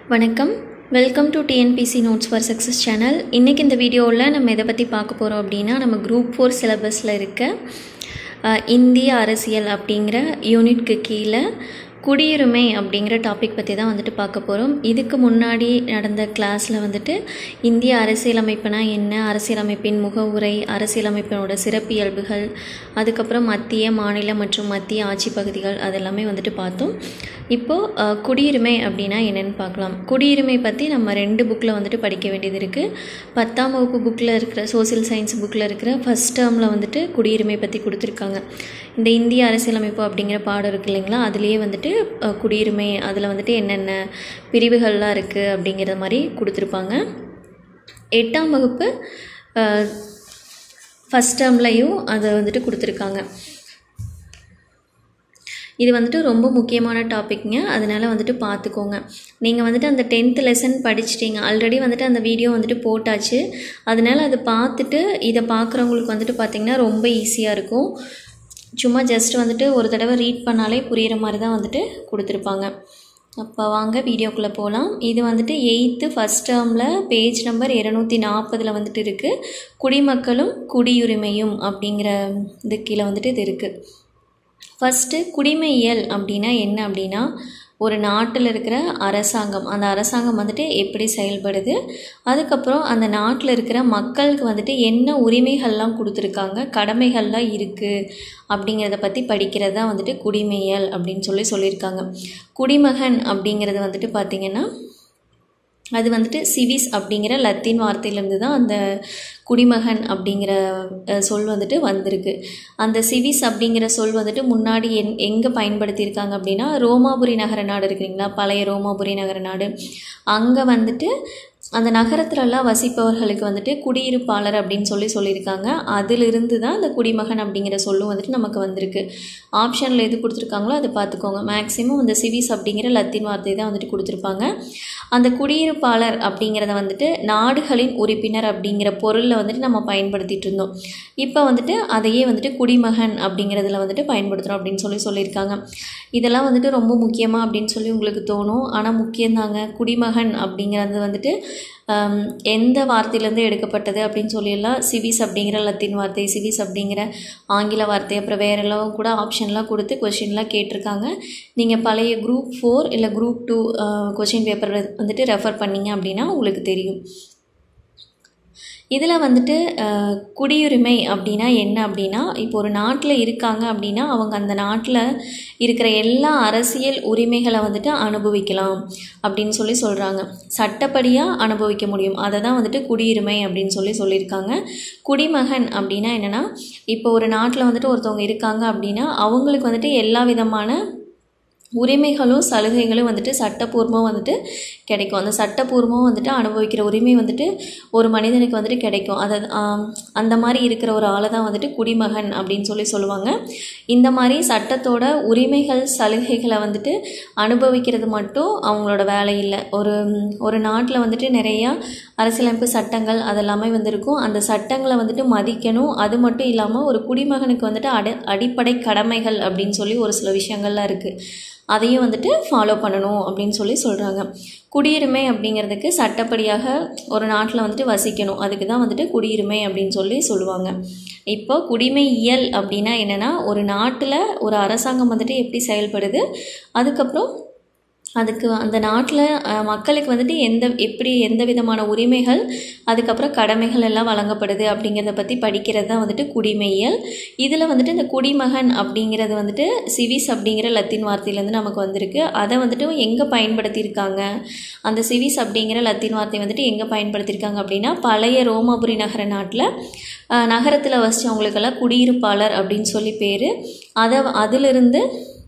வணக்கம் welcome to TNPSC notes for success channel இன்றைக்கி இந்த வீடியோவில் நம்ம எதை பற்றி பார்க்க போகிறோம் அப்படின்னா நம்ம குரூப் ஃபோர் சிலபஸில் இருக்க அஹ், இந்திய அரசியல் அப்படிங்கிற யூனிட்க்கு கீழே குடியுரிமை அப்படிங்கிற டாபிக் பற்றி தான் வந்துட்டு பார்க்க போகிறோம் இதுக்கு முன்னாடி நடந்த கிளாஸில் வந்துட்டு இந்திய அரசியலமைப்புனா என்ன அரசியலமைப்பின் முகவுரை அரசியலமைப்பினோட சிறப்பியல்புகள் அதுக்கப்புறம் மத்திய மாநில மற்றும் மத்திய ஆட்சி பகுதிகள் அதெல்லாமே வந்துட்டு பார்த்தோம் இப்போது அஹ், குடியுரிமை அப்படின்னா என்னென்னு பார்க்கலாம் குடியுரிமை பற்றி நம்ம ரெண்டு புக்கில் வந்துட்டு படிக்க வேண்டியது இருக்குது பத்தாம் வகுப்பு புக்கில் இருக்கிற சோசியல் சயின்ஸ் புக்கில் இருக்கிற ஃபஸ்ட் டேர்மில் வந்துட்டு குடியுரிமை பற்றி கொடுத்துருக்காங்க இந்த இந்திய அரசியலமைப்பு அப்படிங்கிற பாடம் இருக்கு இல்லைங்களா அதுலேயே வந்துட்டு அஹ், குடியுரிமை அதில் வந்துட்டு என்னென்ன பிரிவுகள்லாம் இருக்குது அப்படிங்கிற மாதிரி கொடுத்துருப்பாங்க எட்டாம் வகுப்பு ஃபஸ்ட் டேர்ம்லையும் அதை வந்துட்டு கொடுத்துருக்காங்க இது வந்துட்டு ரொம்ப முக்கியமான டாபிக்ங்க அதனால் வந்துட்டு பார்த்துக்கோங்க நீங்கள் வந்துட்டு அந்த டென்த் லெசன் படிச்சிட்டீங்க ஆல்ரெடி வந்துட்டு அந்த வீடியோ வந்துட்டு போட்டாச்சு அதனால் அதை பார்த்துட்டு இதை பார்க்குறவங்களுக்கு வந்துட்டு பார்த்திங்கன்னா ரொம்ப ஈஸியாக இருக்கும் சும்மா ஜஸ்ட் வந்துட்டு ஒரு தடவை ரீட் பண்ணாலே புரிகிற மாதிரி தான் வந்துட்டு கொடுத்துருப்பாங்க அப்போ வாங்க வீடியோக்குள்ளே போகலாம் இது வந்துட்டு எயித்து ஃபஸ்ட் டேர்மில் பேஜ் நம்பர் இரநூத்தி நாற்பதில் வந்துட்டு இருக்குது குடிமக்களும் குடியுரிமையும் அப்படிங்கிற இது கீழே வந்துட்டு இது இருக்குது ஃபஸ்ட்டு குடிமையியல் அப்படின்னா என்ன அப்படின்னா ஒரு நாட்டில் இருக்கிற அரசாங்கம் அந்த அரசாங்கம் வந்துட்டு எப்படி செயல்படுது அதுக்கப்புறம் அந்த நாட்டில் இருக்கிற மக்களுக்கு வந்துட்டு என்ன உரிமைகள்லாம் கொடுத்துருக்காங்க கடமைகள்லாம் இருக்குது அப்படிங்கிறத பற்றி படிக்கிறது தான் வந்துட்டு குடிமையியல் அப்படின்னு சொல்லி சொல்லியிருக்காங்க குடிமகன் அப்படிங்கிறது வந்துட்டு பார்த்திங்கன்னா அது வந்துட்டு சிவிஸ் அப்படிங்கிற லத்தீன் வார்த்தையிலேருந்து தான் அந்த குடிமகன் அப்படிங்கிற அஹ், சொல் வந்துட்டு வந்திருக்கு அந்த சிவிஸ் அப்படிங்கிற சொல் வந்துட்டு முன்னாடி என் எங்கே பயன்படுத்தியிருக்காங்க அப்படின்னா ரோமாபுரி நகர நாடு இருக்குங்களா பழைய ரோமாபுரி நகர நாடு அங்கே வந்துட்டு அந்த நகரத்துலலாம் வசிப்பவர்களுக்கு வந்துட்டு குடியிருப்பாளர் அப்படின்னு சொல்லி சொல்லியிருக்காங்க அதிலிருந்து தான் அந்த குடிமகன் அப்படிங்கிற சொல்லும் வந்துட்டு நமக்கு வந்திருக்கு ஆப்ஷனில் எது கொடுத்துருக்காங்களோ அதை பார்த்துக்கோங்க மேக்ஸிமம் அந்த சிவிஸ் அப்படிங்கிற லத்தீன் வார்த்தை தான் வந்துட்டு கொடுத்துருப்பாங்க அந்த குடியிருப்பாளர் அப்படிங்கிறத வந்துட்டு நாடுகளின் உறுப்பினர் அப்படிங்கிற பொருளில் வந்துட்டு நம்ம பயன்படுத்திட்டு இருந்தோம் இப்போ வந்துட்டு அதையே வந்துட்டு குடிமகன் அப்படிங்கிறதுல வந்துட்டு பயன்படுத்துகிறோம் அப்படின்னு சொல்லி சொல்லியிருக்காங்க இதெல்லாம் வந்துட்டு ரொம்ப முக்கியமாக அப்படின்னு சொல்லி உங்களுக்கு தோணும் ஆனால் முக்கியம்தாங்க குடிமகன் அப்படிங்கிறது வந்துட்டு ஆம், எந்த வார்த்தையிலேருந்து எடுக்கப்பட்டது அப்படின்னு சொல்லியெல்லாம் சிவிஸ் அப்படிங்கிற லத்தீன் வார்த்தை சிவிஸ் அப்படிங்கிற ஆங்கில வார்த்தை அப்புறம் வேறெல்லாம் கூட ஆப்ஷன்லாம் கொடுத்து கொஷின்லாம் கேட்டிருக்காங்க நீங்கள் பழைய குரூப் ஃபோர் இல்லை குரூப் டூ கொஷின் பேப்பர் வந்துட்டு ரெஃபர் பண்ணீங்க அப்படின்னா உங்களுக்கு தெரியும் இதில் வந்துட்டு அஹ், குடியுரிமை அப்படின்னா என்ன அப்படின்னா இப்போ ஒரு நாட்டில் இருக்காங்க அப்படின்னா அவங்க அந்த நாட்டில் இருக்கிற எல்லா அரசியல் உரிமைகளை வந்துட்டு அனுபவிக்கலாம் அப்படின்னு சொல்லி சொல்கிறாங்க சட்டப்படியாக அனுபவிக்க முடியும் அதை தான் வந்துட்டு குடியுரிமை அப்படின்னு சொல்லி சொல்லியிருக்காங்க குடிமகன் அப்படின்னா என்னென்னா இப்போ ஒரு நாட்டில் வந்துட்டு ஒருத்தவங்க இருக்காங்க அப்படின்னா அவங்களுக்கு வந்துட்டு எல்லா விதமான உரிமைகளும் சலுகைகளும் வந்துட்டு சட்டப்பூர்வமாக வந்துட்டு கிடைக்கும் அந்த சட்டப்பூர்வமாக வந்துட்டு அனுபவிக்கிற உரிமை வந்துட்டு ஒரு மனிதனுக்கு வந்துட்டு கிடைக்கும் அதை ஆம், அந்த மாதிரி இருக்கிற ஒரு ஆளை தான் வந்துட்டு குடிமகன் அப்படின்னு சொல்லி சொல்லுவாங்க இந்த மாதிரி சட்டத்தோட உரிமைகள் சலுகைகளை வந்துட்டு அனுபவிக்கிறது மட்டும் அவங்களோட வேலை இல்லை ஒரு ஒரு நாட்டில் வந்துட்டு நிறையா அரசியலமைப்பு சட்டங்கள் அதெல்லாமே வந்திருக்கும் அந்த சட்டங்களை வந்துட்டு மதிக்கணும் அது மட்டும் இல்லாமல் ஒரு குடிமகனுக்கு வந்துட்டு அடி அடிப்படை கடமைகள் அப்படின்னு சொல்லி ஒரு சில விஷயங்கள்லாம் இருக்குது அதையும் வந்துட்டு ஃபாலோ பண்ணணும் அப்படின்னு சொல்லி சொல்கிறாங்க குடியுரிமை அப்படிங்கிறதுக்கு சட்டப்படியாக ஒரு நாட்டில் வந்துட்டு வசிக்கணும் அதுக்கு தான் வந்துட்டு குடியுரிமை அப்படின்னு சொல்லி சொல்லுவாங்க இப்போ குடிமையியல் அப்படின்னா என்னென்னா ஒரு நாட்டில் ஒரு அரசாங்கம் வந்துட்டு எப்படி செயல்படுது அதுக்கப்புறம் அதுக்கு அந்த நாட்டில் மக்களுக்கு வந்துட்டு எந்த எப்படி எந்த விதமான உரிமைகள் அதுக்கப்புறம் கடமைகள் எல்லாம் வழங்கப்படுது அப்படிங்கிறத பற்றி படிக்கிறது தான் வந்துட்டு குடிமையியல் இதில் வந்துட்டு இந்த குடிமகன் அப்படிங்கிறது வந்துட்டு சிவிஸ் அப்படிங்கிற லத்தீன் வார்த்தையிலேருந்து நமக்கு வந்திருக்கு அதை வந்துட்டு எங்கே பயன்படுத்தியிருக்காங்க அந்த சிவிஸ் அப்படிங்கிற லத்தீன் வார்த்தை வந்துட்டு எங்கே பயன்படுத்தியிருக்காங்க அப்படின்னா பழைய ரோமாபுரி நகர நாட்டில் நகரத்தில் வசித்தவங்களுக்கெல்லாம் குடியிருப்பாளர் அப்படின்னு சொல்லி பேர் அதை அதிலிருந்து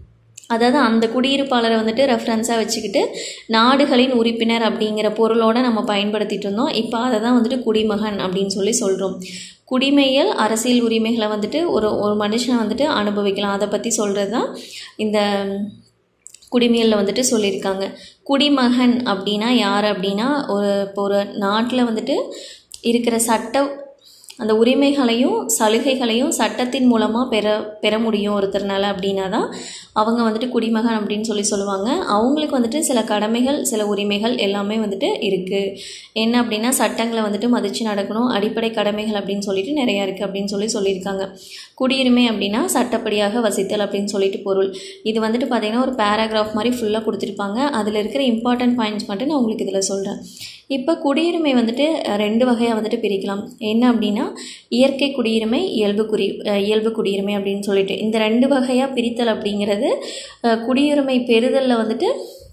அதாவது அந்த குடியிருப்பாளரை வந்துட்டு ரெஃபரன்ஸாக வச்சுக்கிட்டு நாடுகளின் உறுப்பினர் அப்படிங்கிற பொருளோடு நம்ம பயன்படுத்திட்டு இருந்தோம் இப்போ அதை தான் வந்துட்டு குடிமகன் அப்படின்னு சொல்லி சொல்கிறோம் குடிமையியல் அரசியல் உரிமைகளை வந்துட்டு ஒரு ஒரு மனுஷன் வந்துட்டு அனுபவிக்கலாம் அதை பற்றி சொல்கிறது தான் இந்த குடிமையியலில் வந்துட்டு சொல்லியிருக்காங்க குடிமகன் அப்படின்னா யார் அப்படின்னா ஒரு இப்போ ஒரு நாட்டில் வந்துட்டு இருக்கிற சட்ட அந்த உரிமைகளையும் சலுகைகளையும் சட்டத்தின் மூலமாக பெற பெற முடியும் ஒருத்தர்னால அப்படின்னா தான் அவங்க வந்துட்டு குடிமகன் அப்படின்னு சொல்லி சொல்லுவாங்க அவங்களுக்கு வந்துட்டு சில கடமைகள் சில உரிமைகள் எல்லாமே வந்துட்டு இருக்குது என்ன அப்படின்னா சட்டங்களை வந்துட்டு மதித்து நடக்கணும் அடிப்படை கடமைகள் அப்படின்னு சொல்லிட்டு நிறையா இருக்குது அப்படின்னு சொல்லி சொல்லியிருக்காங்க குடியுரிமை அப்படின்னா சட்டப்படியாக வசித்தல் அப்படின்னு சொல்லிட்டு பொருள் இது வந்துட்டு பார்த்திங்கன்னா ஒரு பேராகிராஃப் மாதிரி ஃபுல்லாக கொடுத்துருப்பாங்க அதில் இருக்கிற இம்பார்ட்டன்ட் பாயிண்ட்ஸ் மட்டும் நான் உங்களுக்கு இதில் சொல்கிறேன் இப்போ குடியுரிமை வந்துட்டு ரெண்டு வகையாக வந்துட்டு பிரிக்கலாம் என்ன அப்படின்னா இயற்கை குடியுரிமை இயல்பு குடி இயல்பு குடியுரிமை அப்படின்னு சொல்லிட்டு இந்த ரெண்டு வகையாக பிரித்தல் அப்படிங்கிறது குடியுரிமை பெறுதலில் வந்துட்டு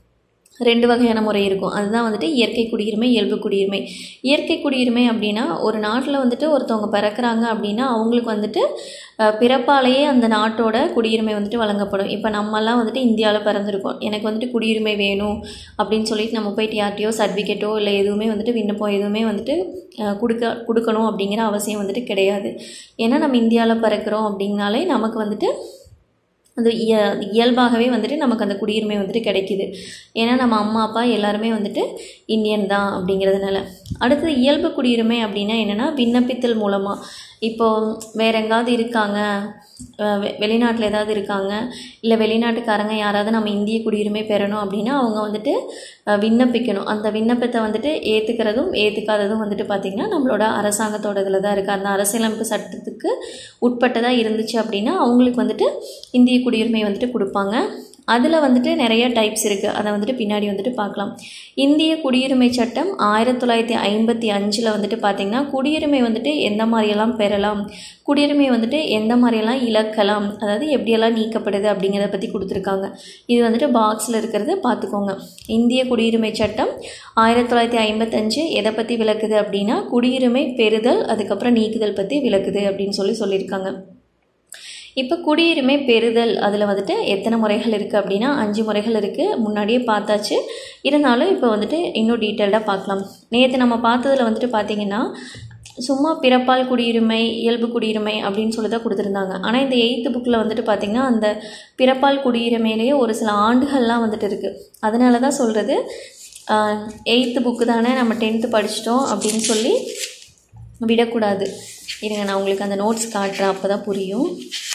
ரெண்டு வகையான முறை இருக்கும் அதுதான் வந்துட்டு இயற்கை குடியுரிமை இயல்பு குடியுரிமை இயற்கை குடியுரிமை அப்படின்னா ஒரு நாட்டில் வந்துட்டு ஒருத்தவங்க பிறக்கிறாங்க அப்படின்னா அவங்களுக்கு வந்துட்டு பிறப்பாலேயே அந்த நாட்டோட குடியுரிமை வந்துட்டு வழங்கப்படும் இப்போ நம்மலாம் வந்துட்டு இந்தியாவில் பிறந்திருக்கோம் எனக்கு வந்துட்டு குடியுரிமை வேணும் அப்படின்னு சொல்லிட்டு நம்ம போயிட்டு யார்ட்டையோ சர்டிஃபிகேட்டோ இல்லை எதுவுமே வந்துட்டு விண்ணப்பம் எதுவுமே வந்துட்டு கொடுக்க கொடுக்கணும் அப்படிங்கிற அவசியம் வந்துட்டு கிடையாது ஏன்னா நம்ம இந்தியாவில் பிறக்கிறோம் அப்படின்னாலே நமக்கு வந்துட்டு அந்த இய இயல்பாகவே வந்துட்டு நமக்கு அந்த குடியுரிமை வந்துட்டு கிடைக்கிது ஏன்னா நம்ம அம்மா அப்பா எல்லாருமே வந்துட்டு இந்தியன் தான் அப்படிங்கிறதுனால அடுத்தது இயல்பு குடியுரிமை அப்படின்னா என்னென்னா விண்ணப்பித்தல் மூலமாக இப்போது வேறு எங்காவது இருக்காங்க வெளிநாட்டில் ஏதாவது இருக்காங்க இல்லை வெளிநாட்டுக்காரங்க யாராவது நம்ம இந்திய குடியுரிமை பெறணும் அப்படின்னா அவங்க வந்துட்டு விண்ணப்பிக்கணும் அந்த விண்ணப்பத்தை வந்துட்டு ஏற்றுக்கிறதும் ஏற்றுக்காததும் வந்துட்டு பார்த்திங்கன்னா நம்மளோட அரசாங்கத்தோட இதில் தான் இருக்குது அந்த அரசியலமைப்பு சட்டத்துக்கு உட்பட்டதாக இருந்துச்சு அப்படின்னா அவங்களுக்கு வந்துட்டு இந்திய குடியுரிமை வந்துட்டு கொடுப்பாங்க அதில் வந்துட்டு நிறைய டைப்ஸ் இருக்குது அதை வந்துட்டு பின்னாடி வந்துட்டு பார்க்கலாம் இந்திய குடியுரிமை சட்டம் ஆயிரத்தி தொள்ளாயிரத்தி ஐம்பத்தி அஞ்சில் வந்துட்டு பார்த்திங்கன்னா குடியுரிமை வந்துட்டு எந்த மாதிரியெல்லாம் பெறலாம் குடியுரிமை வந்துட்டு எந்த மாதிரியெல்லாம் இழக்கலாம் அதாவது எப்படியெல்லாம் நீக்கப்படுது அப்படிங்கிறத பற்றி கொடுத்துருக்காங்க இது வந்துட்டு பாக்ஸில் இருக்கிறத பார்த்துக்கோங்க இந்திய குடியுரிமை சட்டம் ஆயிரத்தி தொள்ளாயிரத்தி ஐம்பத்தஞ்சு எதை பற்றி விளக்குது அப்படின்னா குடியுரிமை பெறுதல் அதுக்கப்புறம் நீக்குதல் பற்றி விளக்குது அப்படின்னு சொல்லி சொல்லியிருக்காங்க இப்போ குடியுரிமை பெறுதல் அதில் வந்துட்டு எத்தனை முறைகள் இருக்குது அப்படின்னா அஞ்சு முறைகள் இருக்குது முன்னாடியே பார்த்தாச்சு இருந்தாலும் இப்போ வந்துட்டு இன்னும் டீட்டெயில்டாக பார்க்கலாம் நேற்று நம்ம பார்த்ததில் வந்துட்டு பார்த்திங்கன்னா சும்மா பிறப்பால் குடியுரிமை இயல்பு குடியுரிமை அப்படின்னு சொல்லி தான் கொடுத்துருந்தாங்க ஆனால் இந்த எயித்து புக்கில் வந்துட்டு பார்த்திங்கன்னா அந்த பிறப்பால் குடியுரிமையிலேயே ஒரு சில ஆண்டுகள்லாம் வந்துட்டு இருக்குது அதனால தான் சொல்கிறது எயித்து புக்கு தானே நம்ம டென்த்து படிச்சிட்டோம் அப்படின்னு சொல்லி விடக்கூடாது இருங்க நான் உங்களுக்கு அந்த நோட்ஸ் காட்டுறேன் அப்போ தான் புரியும்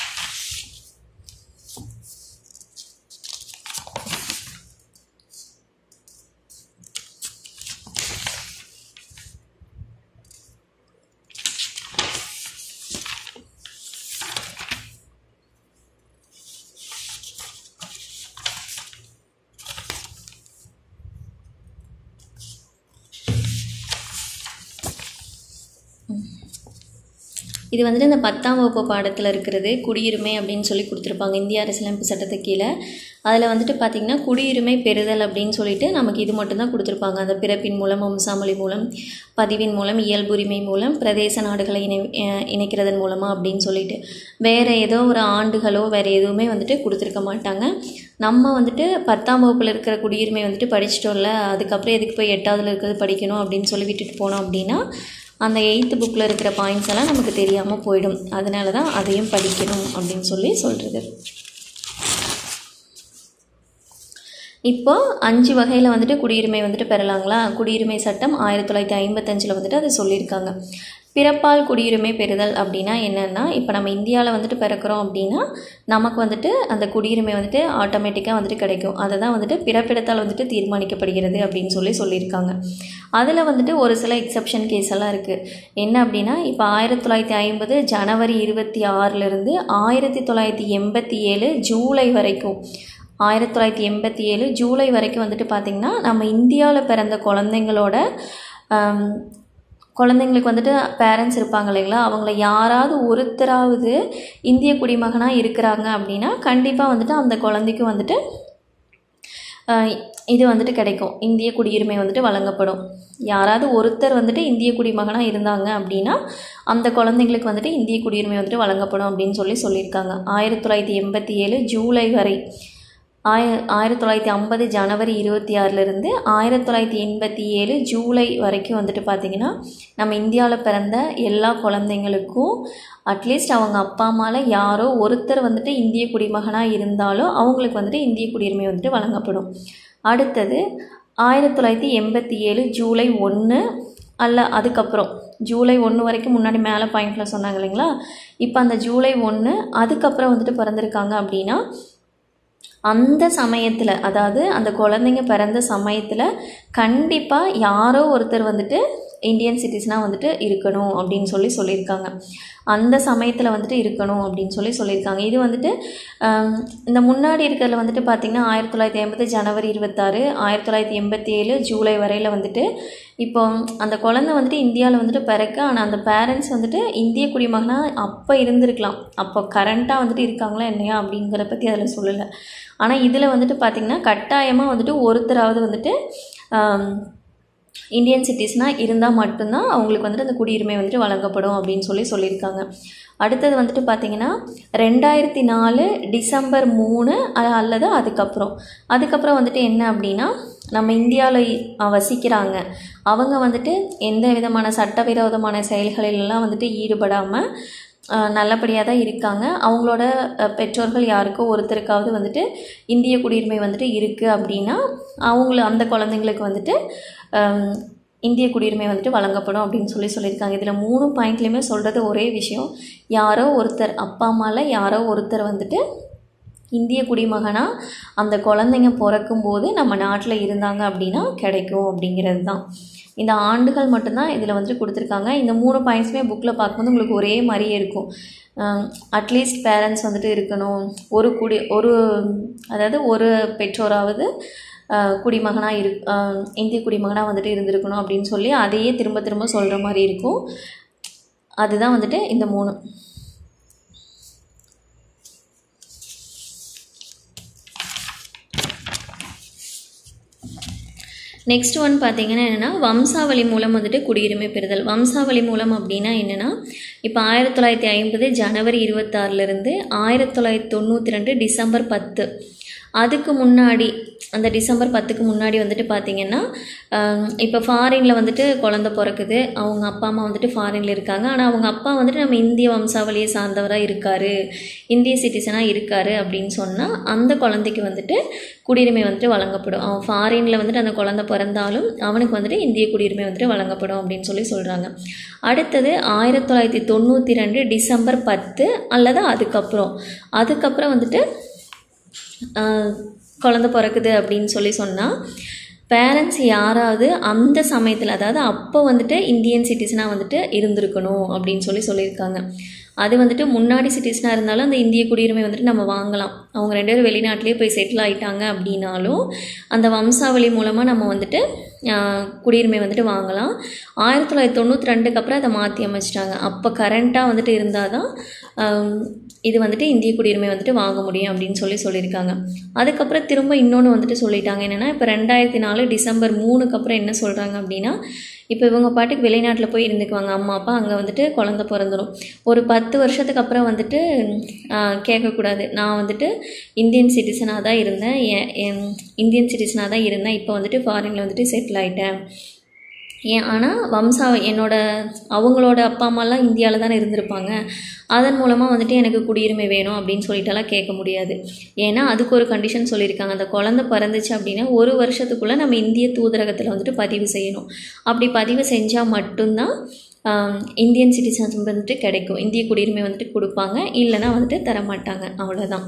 இது வந்துட்டு இந்த பத்தாம் வகுப்பு பாடத்தில் இருக்கிறது குடியுரிமை அப்படின்னு சொல்லி கொடுத்துருப்பாங்க இந்திய அரசியலமைப்பு சட்டத்துக்கு கீழே அதில் வந்துட்டு பார்த்திங்கன்னா குடியுரிமை பெறுதல் அப்படின்னு சொல்லிட்டு நமக்கு இது மட்டும்தான் கொடுத்துருப்பாங்க அந்த பிறப்பின் மூலம் வம்சாமொழி மூலம் பதிவின் மூலம் இயல்புரிமை மூலம் பிரதேச நாடுகளை இணை இணைக்கிறதன் மூலமாக அப்படின்னு சொல்லிட்டு வேறு ஏதோ ஒரு ஆண்டுகளோ வேறு எதுவுமே வந்துட்டு கொடுத்துருக்க மாட்டாங்க நம்ம வந்துட்டு பத்தாம் வகுப்பில் இருக்கிற குடியுரிமை வந்துட்டு படிச்சிட்டோம்ல அதுக்கப்புறம் எதுக்கு போய் எட்டாவதுல இருக்கிறது படிக்கணும் அப்படின்னு சொல்லி விட்டுட்டு போனோம் அப்படின்னா அந்த எயித்து புக்கில் இருக்கிற பாயிண்ட்ஸ் எல்லாம் நமக்கு தெரியாமல் போயிடும் அதனால தான் அதையும் படிக்கணும் அப்படின்னு சொல்லி சொல்கிறது இப்போ அஞ்சு வகையில் வந்துட்டு குடியுரிமை வந்துட்டு பெறலாங்களா குடியுரிமை சட்டம் ஆயிரத்தி தொள்ளாயிரத்தி ஐம்பத்தஞ்சில் வந்துட்டு அதை சொல்லியிருக்காங்க பிறப்பால் குடியுரிமை பெறுதல் அப்படின்னா என்னென்னா இப்போ நம்ம இந்தியாவில் வந்துட்டு பிறக்கிறோம் அப்படின்னா நமக்கு வந்துட்டு அந்த குடியுரிமை வந்துட்டு ஆட்டோமேட்டிக்காக வந்துட்டு கிடைக்கும் அதை தான் வந்துட்டு பிறப்பிடத்தால் வந்துட்டு தீர்மானிக்கப்படுகிறது அப்படின்னு சொல்லி சொல்லியிருக்காங்க அதில் வந்துட்டு ஒரு சில எக்ஸப்ஷன் கேஸ் எல்லாம் இருக்குது என்ன அப்படின்னா இப்போ ஆயிரத்தி தொள்ளாயிரத்தி ஐம்பது ஜனவரி இருபத்தி ஆறிலிருந்து ஆயிரத்தி தொள்ளாயிரத்தி எண்பத்தி ஏழு ஜூலை வரைக்கும் ஆயிரத்தி தொள்ளாயிரத்தி எண்பத்தி ஏழு ஜூலை வரைக்கும் வந்துட்டு பார்த்திங்கன்னா நம்ம இந்தியாவில் பிறந்த குழந்தைங்களோட குழந்தைங்களுக்கு வந்துட்டு பேரண்ட்ஸ் இருப்பாங்க இல்லைங்களா அவங்கள யாராவது ஒருத்தராவது இந்திய குடிமகனாக இருக்கிறாங்க அப்படின்னா கண்டிப்பாக வந்துட்டு அந்த குழந்தைக்கு வந்துட்டு இது வந்துட்டு கிடைக்கும் இந்திய குடியுரிமை வந்துட்டு வழங்கப்படும் யாராவது ஒருத்தர் வந்துட்டு இந்திய குடிமகனாக இருந்தாங்க அப்படின்னா அந்த குழந்தைங்களுக்கு வந்துட்டு இந்திய குடியுரிமை வந்துட்டு வழங்கப்படும் அப்படின்னு சொல்லி சொல்லியிருக்காங்க ஆயிரத்தி தொள்ளாயிரத்தி எண்பத்தி ஏழு ஜூலை வரை ஆய ஆயிரத்தி தொள்ளாயிரத்தி ஐம்பது ஜனவரி இருபத்தி ஆறிலிருந்து ஆயிரத்தி தொள்ளாயிரத்தி எண்பத்தி ஏழு ஜூலை வரைக்கும் வந்துட்டு பார்த்திங்கன்னா நம்ம இந்தியாவில் பிறந்த எல்லா குழந்தைங்களுக்கும் அட்லீஸ்ட் அவங்க அப்பா அம்மாவில் யாரோ ஒருத்தர் வந்துட்டு இந்திய குடிமகனாக இருந்தாலும் அவங்களுக்கு வந்துட்டு இந்திய குடியுரிமை வந்துட்டு வழங்கப்படும் அடுத்தது ஆயிரத்தி தொள்ளாயிரத்தி எண்பத்தி ஏழு ஜூலை ஒன்று அல்ல அதுக்கப்புறம் ஜூலை ஒன்று வரைக்கும் முன்னாடி மேலே பாயிண்டில் சொன்னாங்க இல்லைங்களா இப்போ அந்த ஜூலை ஒன்று அதுக்கப்புறம் வந்துட்டு பிறந்திருக்காங்க அப்படின்னா அந்த சமயத்தில் அதாவது அந்த குழந்தைங்க பிறந்த சமயத்தில் கண்டிப்பாக யாரோ ஒருத்தர் வந்துட்டு இந்தியன் சிட்டிசனாக வந்துட்டு இருக்கணும் அப்படின்னு சொல்லி சொல்லியிருக்காங்க அந்த சமயத்தில் வந்துட்டு இருக்கணும் அப்படின்னு சொல்லி சொல்லியிருக்காங்க இது வந்துட்டு ஆம், இந்த முன்னாடி இருக்கிறதுல வந்துட்டு பார்த்திங்கன்னா ஆயிரத்தி தொள்ளாயிரத்தி எண்பது ஜனவரி இருபத்தாறு ஆயிரத்தி தொள்ளாயிரத்தி எண்பத்தி ஏழு ஜூலை வரையில் வந்துட்டு இப்போ அந்த குழந்தை வந்துட்டு இந்தியாவில் வந்துட்டு பிறக்க ஆனால் அந்த பேரண்ட்ஸ் வந்துட்டு இந்திய குடிமகனாக அப்போ இருந்திருக்கலாம் அப்போ கரண்ட்டாக வந்துட்டு இருக்காங்களா இல்லையா அப்படிங்கிற பற்றி அதில் சொல்லலை ஆனால் இதில் வந்துட்டு பார்த்திங்கன்னா கட்டாயமாக வந்துட்டு ஒருத்தராவது வந்துட்டு ஆம், இந்தியன் சிட்டிஸ்னால் இருந்தால் மட்டும்தான் அவங்களுக்கு வந்துட்டு அந்த குடியுரிமை வந்துட்டு வழங்கப்படும் அப்படின்னு சொல்லி சொல்லியிருக்காங்க அடுத்தது வந்துட்டு பார்த்திங்கன்னா ரெண்டாயிரத்தி நாலு டிசம்பர் மூணு அ- அல்லது அதுக்கப்புறம் அதுக்கப்புறம் வந்துட்டு என்ன அப்படின்னா நம்ம இந்தியாவில் வசிக்கிறாங்க அவங்க வந்துட்டு எந்த விதமான சட்டவிரோதமான செயல்களிலெல்லாம் வந்துட்டு ஈடுபடாமல் நல்லபடியாக தான் இருக்காங்க அவங்களோட அஹ், பெற்றோர்கள் யாருக்கோ ஒருத்தருக்காவது வந்துட்டு இந்திய குடியுரிமை வந்துட்டு இருக்குது அப்படின்னா அவங்கள அந்த குழந்தைங்களுக்கு வந்துட்டு ஆம், இந்திய குடியுரிமை வந்துட்டு வழங்கப்படும் அப்படின்னு சொல்லி சொல்லியிருக்காங்க இதில் மூணு பாயிண்ட்லேயுமே சொல்கிறது ஒரே விஷயம் யாரோ ஒருத்தர் அப்பா அம்மாவில் யாரோ ஒருத்தர் வந்துட்டு இந்திய குடிமகனாக அந்த குழந்தைங்க பிறக்கும்போது நம்ம நாட்டில் இருந்தாங்க அப்படின்னா கிடைக்கும் அப்படிங்கிறது தான் இந்த ஆண்டுகள் மட்டும்தான் இதில் வந்துட்டு கொடுத்துருக்காங்க இந்த மூணு பாயிண்ட்ஸுமே புக்கில் பார்க்கும்போது உங்களுக்கு ஒரே மாதிரியே இருக்கும் அட்லீஸ்ட் பேரண்ட்ஸ் வந்துட்டு இருக்கணும் ஒரு குடி ஒரு அதாவது ஒரு பெற்றோராவது குடிமகனாக இரு ஆஹ் இந்திய குடிமகனாக வந்துட்டு இருந்திருக்கணும் அப்படின்னு சொல்லி அதையே திரும்ப திரும்ப சொல்கிற மாதிரி இருக்கும் அதுதான் வந்துட்டு இந்த மூணு நெக்ஸ்ட் ஒன் பார்த்தீங்கன்னா என்னென்னா வம்சாவளி மூலம் வந்துட்டு குடியுரிமை பெறுதல் வம்சாவளி மூலம் அப்படின்னா என்னென்னா இப்போ ஆயிரத்தி தொள்ளாயிரத்தி ஐம்பது ஜனவரி இருபத்தாறுலேருந்து ஆயிரத்தி தொள்ளாயிரத்தி தொண்ணூற்றி ரெண்டு டிசம்பர் பத்து அதுக்கு முன்னாடி அந்த டிசம்பர் பத்துக்கு முன்னாடி வந்துட்டு பார்த்தீங்கன்னா இப்போ ஃபாரினில் வந்துட்டு குழந்த பிறக்குது அவங்க அப்பா அம்மா வந்துட்டு ஃபாரினில் இருக்காங்க ஆனால் அவங்க அப்பா வந்துட்டு நம்ம இந்திய வம்சாவளியை சார்ந்தவராக இருக்கார் இந்திய சிட்டிசனாக இருக்கார் அப்படின்னு சொன்னால் அந்த குழந்தைக்கு வந்துட்டு குடியுரிமை வந்துட்டு வழங்கப்படும் அவன் ஃபாரினில் வந்துட்டு அந்த குழந்தை பிறந்தாலும் அவனுக்கு வந்துட்டு இந்திய குடியுரிமை வந்துட்டு வழங்கப்படும் அப்படின்னு சொல்லி சொல்கிறாங்க அடுத்தது ஆயிரத்தி தொள்ளாயிரத்தி தொண்ணூற்றி ரெண்டு டிசம்பர் பத்து அல்லது அதுக்கப்புறம் அதுக்கப்புறம் வந்துட்டு ஆஹ், குழந்த பிறக்குது அப்படின்னு சொல்லி சொன்னால் பேரண்ட்ஸ் யாராவது அந்த சமயத்தில் அதாவது அப்போ வந்துட்டு இந்தியன் சிட்டிசனாக வந்துட்டு இருந்திருக்கணும் அப்படின்னு சொல்லி சொல்லியிருக்காங்க அது வந்துட்டு முன்னாடி சிட்டிசனாக இருந்தாலும் அந்த இந்திய குடியுரிமை வந்துட்டு நம்ம வாங்கலாம் அவங்க ரெண்டு பேரும் வெளிநாட்டிலே போய் செட்டில் ஆயிட்டாங்க அப்படின்னாலும் அந்த வம்சாவளி மூலமாக நம்ம வந்துட்டு ஆஹ், குடியுரிமை வந்துட்டு வாங்கலாம் ஆயிரத்தி தொள்ளாயிரத்தி தொண்ணூற்றி ரெண்டுக்கு அப்புறம் அதை மாற்றி அமைச்சிட்டாங்க அப்போ கரண்ட்டாக வந்துட்டு இருந்தால் தான் ஆம், இது வந்துட்டு இந்திய குடியுரிமை வந்துட்டு வாங்க முடியும் அப்படின்னு சொல்லி சொல்லியிருக்காங்க அதுக்கப்புறம் திரும்ப இன்னொன்று வந்துட்டு சொல்லிட்டாங்க என்னென்னா இப்போ ரெண்டாயிரத்தி நாலு டிசம்பர் மூணுக்கு அப்புறம் என்ன சொல்கிறாங்க அப்படின்னா இப்போ இவங்க பாட்டுக்கு வெளிநாட்டில் போய் இருந்துக்குவாங்க அம்மா அப்பா அங்கே வந்துட்டு குழந்த பிறந்துடும் ஒரு பத்து வருஷத்துக்கு அப்புறம் வந்துட்டு ஆஹ், கேட்கக்கூடாது நான் வந்துட்டு இந்தியன் சிட்டிசனாக தான் இருந்தேன் என் என் இந்தியன் சிட்டிசனாக தான் இருந்தேன் இப்போ வந்துட்டு ஃபாரினில் வந்துட்டு செட்டில் ஆயிட்டேன் ஏன் ஆனால் வம்சா என்னோட அவங்களோட அப்பா அம்மாலாம் இந்தியாவில் தானே இருந்திருப்பாங்க அதன் மூலமாக வந்துட்டு எனக்கு குடியுரிமை வேணும் அப்படின்னு சொல்லிட்டுலாம் கேட்க முடியாது ஏன்னா அதுக்கு ஒரு கண்டிஷன் சொல்லியிருக்காங்க அந்த குழந்தை பிறந்துச்சு அப்படின்னா ஒரு வருஷத்துக்குள்ளே நம்ம இந்திய தூதரகத்தில் வந்துட்டு பதிவு செய்யணும் அப்படி பதிவு செஞ்சால் மட்டும்தான் ஆம், இந்தியன் சிட்டிசன்ஸ் வந்துட்டு கிடைக்கும் இந்திய குடியுரிமை வந்துட்டு கொடுப்பாங்க இல்லைன்னா வந்துட்டு தரமாட்டாங்க அவ்வளோதான்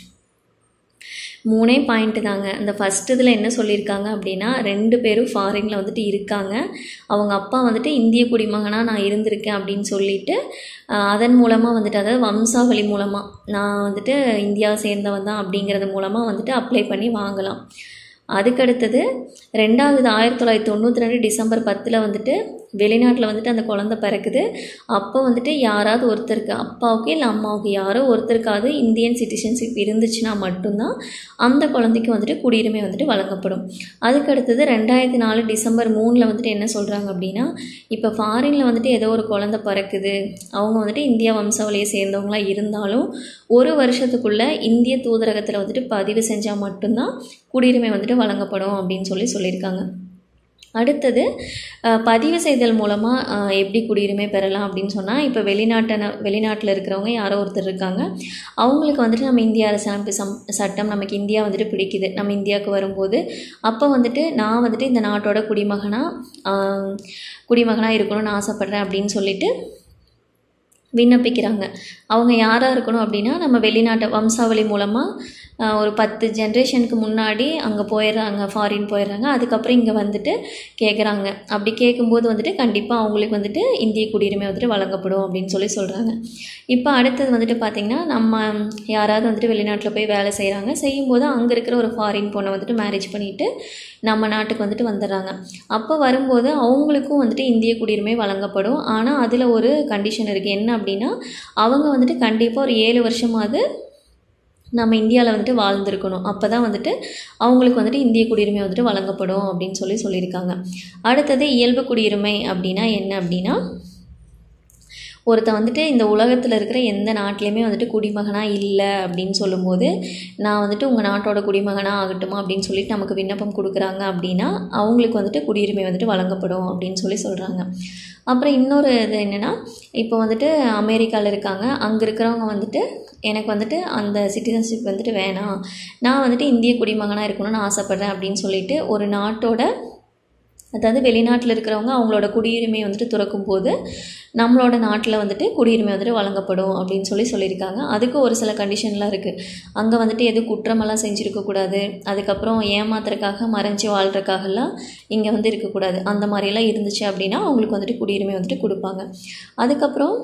மூணே பாயிண்ட்டு தாங்க அந்த ஃபஸ்ட் இதில் என்ன சொல்லியிருக்காங்க அப்படின்னா ரெண்டு பேரும் ஃபாரினில் வந்துட்டு இருக்காங்க அவங்க அப்பா வந்துட்டு இந்திய குடிமகனாக நான் இருந்திருக்கேன் அப்படின்னு சொல்லிட்டு ஆஹ், அதன் மூலமாக வந்துட்டு அதாவது வம்சாவளி மூலமாக நான் வந்துட்டு இந்தியாவை சேர்ந்தவன் தான் அப்படிங்கிறது மூலமாக வந்துட்டு அப்ளை பண்ணி வாங்கலாம் அதுக்கடுத்தது ரெண்டாவது ஆயிரத்தி தொள்ளாயிரத்தி தொண்ணூற்றி ரெண்டு டிசம்பர் பத்தில் வந்துட்டு வெளிநாட்டில் வந்துட்டு அந்த குழந்தை பிறக்குது அப்போ வந்துட்டு யாராவது ஒருத்தருக்கு அப்பாவுக்கு இல்லை அம்மாவுக்கு யாரோ ஒருத்தருக்காவது இந்தியன் சிட்டிசன்ஷிப் இருந்துச்சுன்னா மட்டும்தான் அந்த குழந்தைக்கு வந்துட்டு குடியுரிமை வந்துட்டு வழங்கப்படும் அதுக்கடுத்தது ரெண்டாயிரத்தி நாலு டிசம்பர் மூணில் வந்துட்டு என்ன சொல்கிறாங்க அப்படின்னா இப்போ ஃபாரினில் வந்துட்டு ஏதோ ஒரு குழந்தை பிறக்குது அவங்க வந்துட்டு இந்தியா வம்சாவளியை சேர்ந்தவங்களா இருந்தாலும் ஒரு வருஷத்துக்குள்ளே இந்திய தூதரகத்தில் வந்துட்டு பதிவு செஞ்சால் மட்டும்தான் குடியுரிமை வந்துட்டு வழங்கப்படும் அப்படின்னு சொல்லி சொல்லியிருக்காங்க அடுத்தது அஹ், பதிவு செய்தல் மூலமாக எப்படி குடியுரிமை பெறலாம் அப்படின்னு சொன்னால் இப்போ வெளிநாட்டின வெளிநாட்டில் இருக்கிறவங்க யாரோ ஒருத்தர் இருக்காங்க அவங்களுக்கு வந்துட்டு நம்ம இந்திய அரசமைப்பு சம் சட்டம் நமக்கு இந்தியா வந்துட்டு பிடிக்குது நம்ம இந்தியாவுக்கு வரும்போது அப்போ வந்துட்டு நான் வந்துட்டு இந்த நாட்டோட குடிமகனாக குடிமகனாக இருக்கணும்னு ஆசைப்பட்றேன் அப்படின்னு சொல்லிட்டு விண்ணப்பிக்கிறாங்க அவங்க யாராக இருக்கணும் அப்படின்னா நம்ம வெளிநாட்டு வம்சாவளி மூலமாக ஒரு பத்து ஜென்ரேஷனுக்கு முன்னாடி அங்கே போயிடுறாங்க ஃபாரின் போயிடுறாங்க அதுக்கப்புறம் இங்கே வந்துட்டு கேட்குறாங்க அப்படி கேட்கும்போது வந்துட்டு கண்டிப்பாக அவங்களுக்கு வந்துட்டு இந்திய குடியுரிமை வந்துட்டு வழங்கப்படும் அப்படின்னு சொல்லி சொல்கிறாங்க இப்போ அடுத்தது வந்துட்டு பார்த்திங்கன்னா நம்ம யாராவது வந்துட்டு வெளிநாட்டில் போய் வேலை செய்கிறாங்க செய்யும்போது அங்கே இருக்கிற ஒரு ஃபாரின் பொண்ணை வந்துட்டு மேரேஜ் பண்ணிவிட்டு நம்ம நாட்டுக்கு வந்துட்டு வந்துடுறாங்க அப்போ வரும்போது அவங்களுக்கும் வந்துட்டு இந்திய குடியுரிமை வழங்கப்படும் ஆனால் அதில் ஒரு கண்டிஷன் இருக்குது என்ன அப்படின்னா அவங்க வந்துட்டு கண்டிப்பாக ஒரு ஏழு வருஷமாவது நம்ம இந்தியாவில் வந்துட்டு வாழ்ந்திருக்கணும் அப்போ தான் வந்துட்டு அவங்களுக்கு வந்துட்டு இந்திய குடியுரிமை வந்துட்டு வழங்கப்படும் அப்படின்னு சொல்லி சொல்லியிருக்காங்க அடுத்தது இயல்பு குடியுரிமை அப்படின்னா என்ன அப்படின்னா ஒருத்தன் வந்துட்டு இந்த உலகத்தில் இருக்கிற எந்த நாட்டிலையுமே வந்துட்டு குடிமகனாக இல்லை அப்படின்னு சொல்லும்போது நான் வந்துட்டு உங்கள் நாட்டோட குடிமகனாக ஆகட்டுமா அப்படின்னு சொல்லிட்டு நமக்கு விண்ணப்பம் கொடுக்குறாங்க அப்படின்னா அவங்களுக்கு வந்துட்டு குடியுரிமை வந்துட்டு வழங்கப்படும் அப்படின்னு சொல்லி சொல்கிறாங்க அப்புறம் இன்னொரு இது என்னென்னா இப்போ வந்துட்டு அமெரிக்காவில் இருக்காங்க அங்கே இருக்கிறவங்க வந்துட்டு எனக்கு வந்துட்டு அந்த சிட்டிசன்ஷிப் வந்துட்டு வேணாம் நான் வந்துட்டு இந்திய குடிமகனாக இருக்கணும்னு ஆசைப்பட்றேன் அப்படின்னு சொல்லிட்டு ஒரு நாட்டோட அதாவது வெளிநாட்டில் இருக்கிறவங்க அவங்களோட குடியுரிமையை வந்துட்டு துறக்கும் போது நம்மளோட நாட்டில் வந்துட்டு குடியுரிமை வந்துட்டு வழங்கப்படும் அப்படின்னு சொல்லி சொல்லியிருக்காங்க அதுக்கு ஒரு சில கண்டிஷன்லாம் இருக்குது அங்கே வந்துட்டு எதுவும் குற்றமெல்லாம் செஞ்சுருக்கக்கூடாது அதுக்கப்புறம் ஏமாத்துறதுக்காக மறைஞ்சு வாழ்கிறதுக்காகலாம் இங்கே வந்து இருக்கக்கூடாது அந்த மாதிரியெல்லாம் இருந்துச்சு அப்படின்னா அவங்களுக்கு வந்துட்டு குடியுரிமை வந்துட்டு கொடுப்பாங்க அதுக்கப்புறம்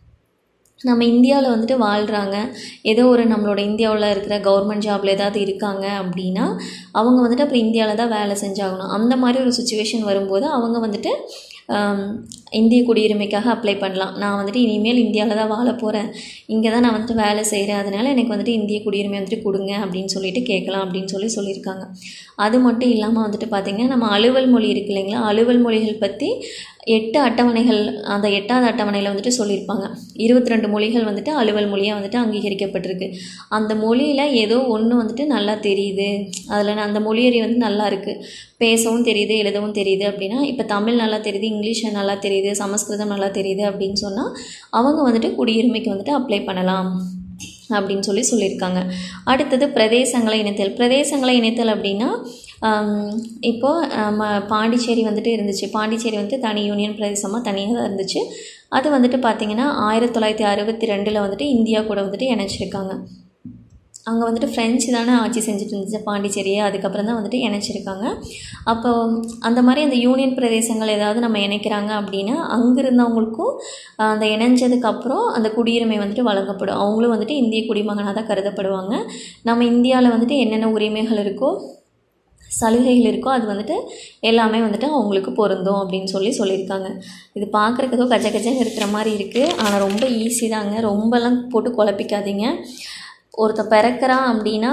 நம்ம இந்தியாவில் வந்துட்டு வாழ்கிறாங்க ஏதோ ஒரு நம்மளோட இந்தியாவில் இருக்கிற கவர்மெண்ட் ஜாபில் ஏதாவது இருக்காங்க அப்படின்னா அவங்க வந்துட்டு அப்புறம் இந்தியாவில் தான் வேலை செஞ்சாகணும் அந்த மாதிரி ஒரு சுச்சுவேஷன் வரும்போது அவங்க வந்துட்டு ஆம், இந்திய குடியுரிமைக்காக அப்ளை பண்ணலாம் நான் வந்துட்டு இனிமேல் இந்தியாவில் தான் வாழ போகிறேன் இங்கே தான் நான் வந்துட்டு வேலை செய்கிறேன் அதனால் எனக்கு வந்துட்டு இந்திய குடியுரிமை வந்துட்டு கொடுங்க அப்படின்னு சொல்லிட்டு கேட்கலாம் அப்படின்னு சொல்லி சொல்லியிருக்காங்க அது மட்டும் இல்லாமல் வந்துட்டு பார்த்திங்கன்னா நம்ம அலுவல் மொழி இருக்கு இல்லைங்களா அலுவல் மொழிகள் பற்றி எட்டு அட்டவணைகள் அந்த எட்டாவது அட்டவணையில் வந்துட்டு சொல்லியிருப்பாங்க இருபத்தி ரெண்டு மொழிகள் வந்துட்டு அலுவல் மொழியாக வந்துட்டு அங்கீகரிக்கப்பட்டிருக்கு அந்த மொழியில் ஏதோ ஒன்று வந்துட்டு நல்லா தெரியுது அதில் அந்த மொழியறி வந்து நல்லா இருக்குது பேசவும் தெரியுது எழுதவும் தெரியுது அப்படின்னா இப்போ தமிழ் நல்லா தெரியுது இங்கிலீஷ் நல்லா தெரியுது சமஸ்கிருதம் நல்லா தெரியுது அப்படின்னு சொன்னால் அவங்க வந்துட்டு குடியுரிமைக்கு வந்துட்டு அப்ளை பண்ணலாம் அப்படின்னு சொல்லி சொல்லியிருக்காங்க அடுத்தது பிரதேசங்களை இணைத்தல் பிரதேசங்களை இணைத்தல் அப்படின்னா ஆம், இப்போ நம்ம பாண்டிச்சேரி வந்துட்டு இருந்துச்சு பாண்டிச்சேரி வந்துட்டு தனி யூனியன் பிரதேசமாக தனியாக தான் இருந்துச்சு அது வந்துட்டு பார்த்திங்கன்னா ஆயிரத்தி தொள்ளாயிரத்தி அறுபத்தி ரெண்டில் வந்துட்டு இந்தியா கூட வந்துட்டு இணைச்சிருக்காங்க அங்கே வந்துட்டு ஃப்ரெஞ்சு தானே ஆட்சி செஞ்சுட்டு இருந்துச்சு பாண்டிச்சேரியை அதுக்கப்புறம் தான் வந்துட்டு இணைச்சிருக்காங்க அப்போ அந்த மாதிரி அந்த யூனியன் பிரதேசங்கள் ஏதாவது நம்ம இணைக்கிறாங்க அப்படின்னா அங்கே இருந்தவங்களுக்கும் ஆஹ், அந்த இணைஞ்சதுக்கப்புறம் அந்த குடியுரிமை வந்துட்டு வழங்கப்படும் அவங்களும் வந்துட்டு இந்திய குடிமகனாக தான் கருதப்படுவாங்க நம்ம இந்தியாவில் வந்துட்டு என்னென்ன உரிமைகள் இருக்கோ சலுகைகள் இருக்கோ அது வந்துட்டு எல்லாமே வந்துட்டு அவங்களுக்கு பொருந்தும் அப்படின்னு சொல்லி சொல்லியிருக்காங்க இது பார்க்குறக்கு ஏதோ கஜ கஜன்னு இருக்கிற மாதிரி இருக்குது ஆனால் ரொம்ப ஈஸி தாங்க ரொம்பலாம் போட்டு குழப்பிக்காதீங்க ஒருத்த பிறக்கிறான் அப்படின்னா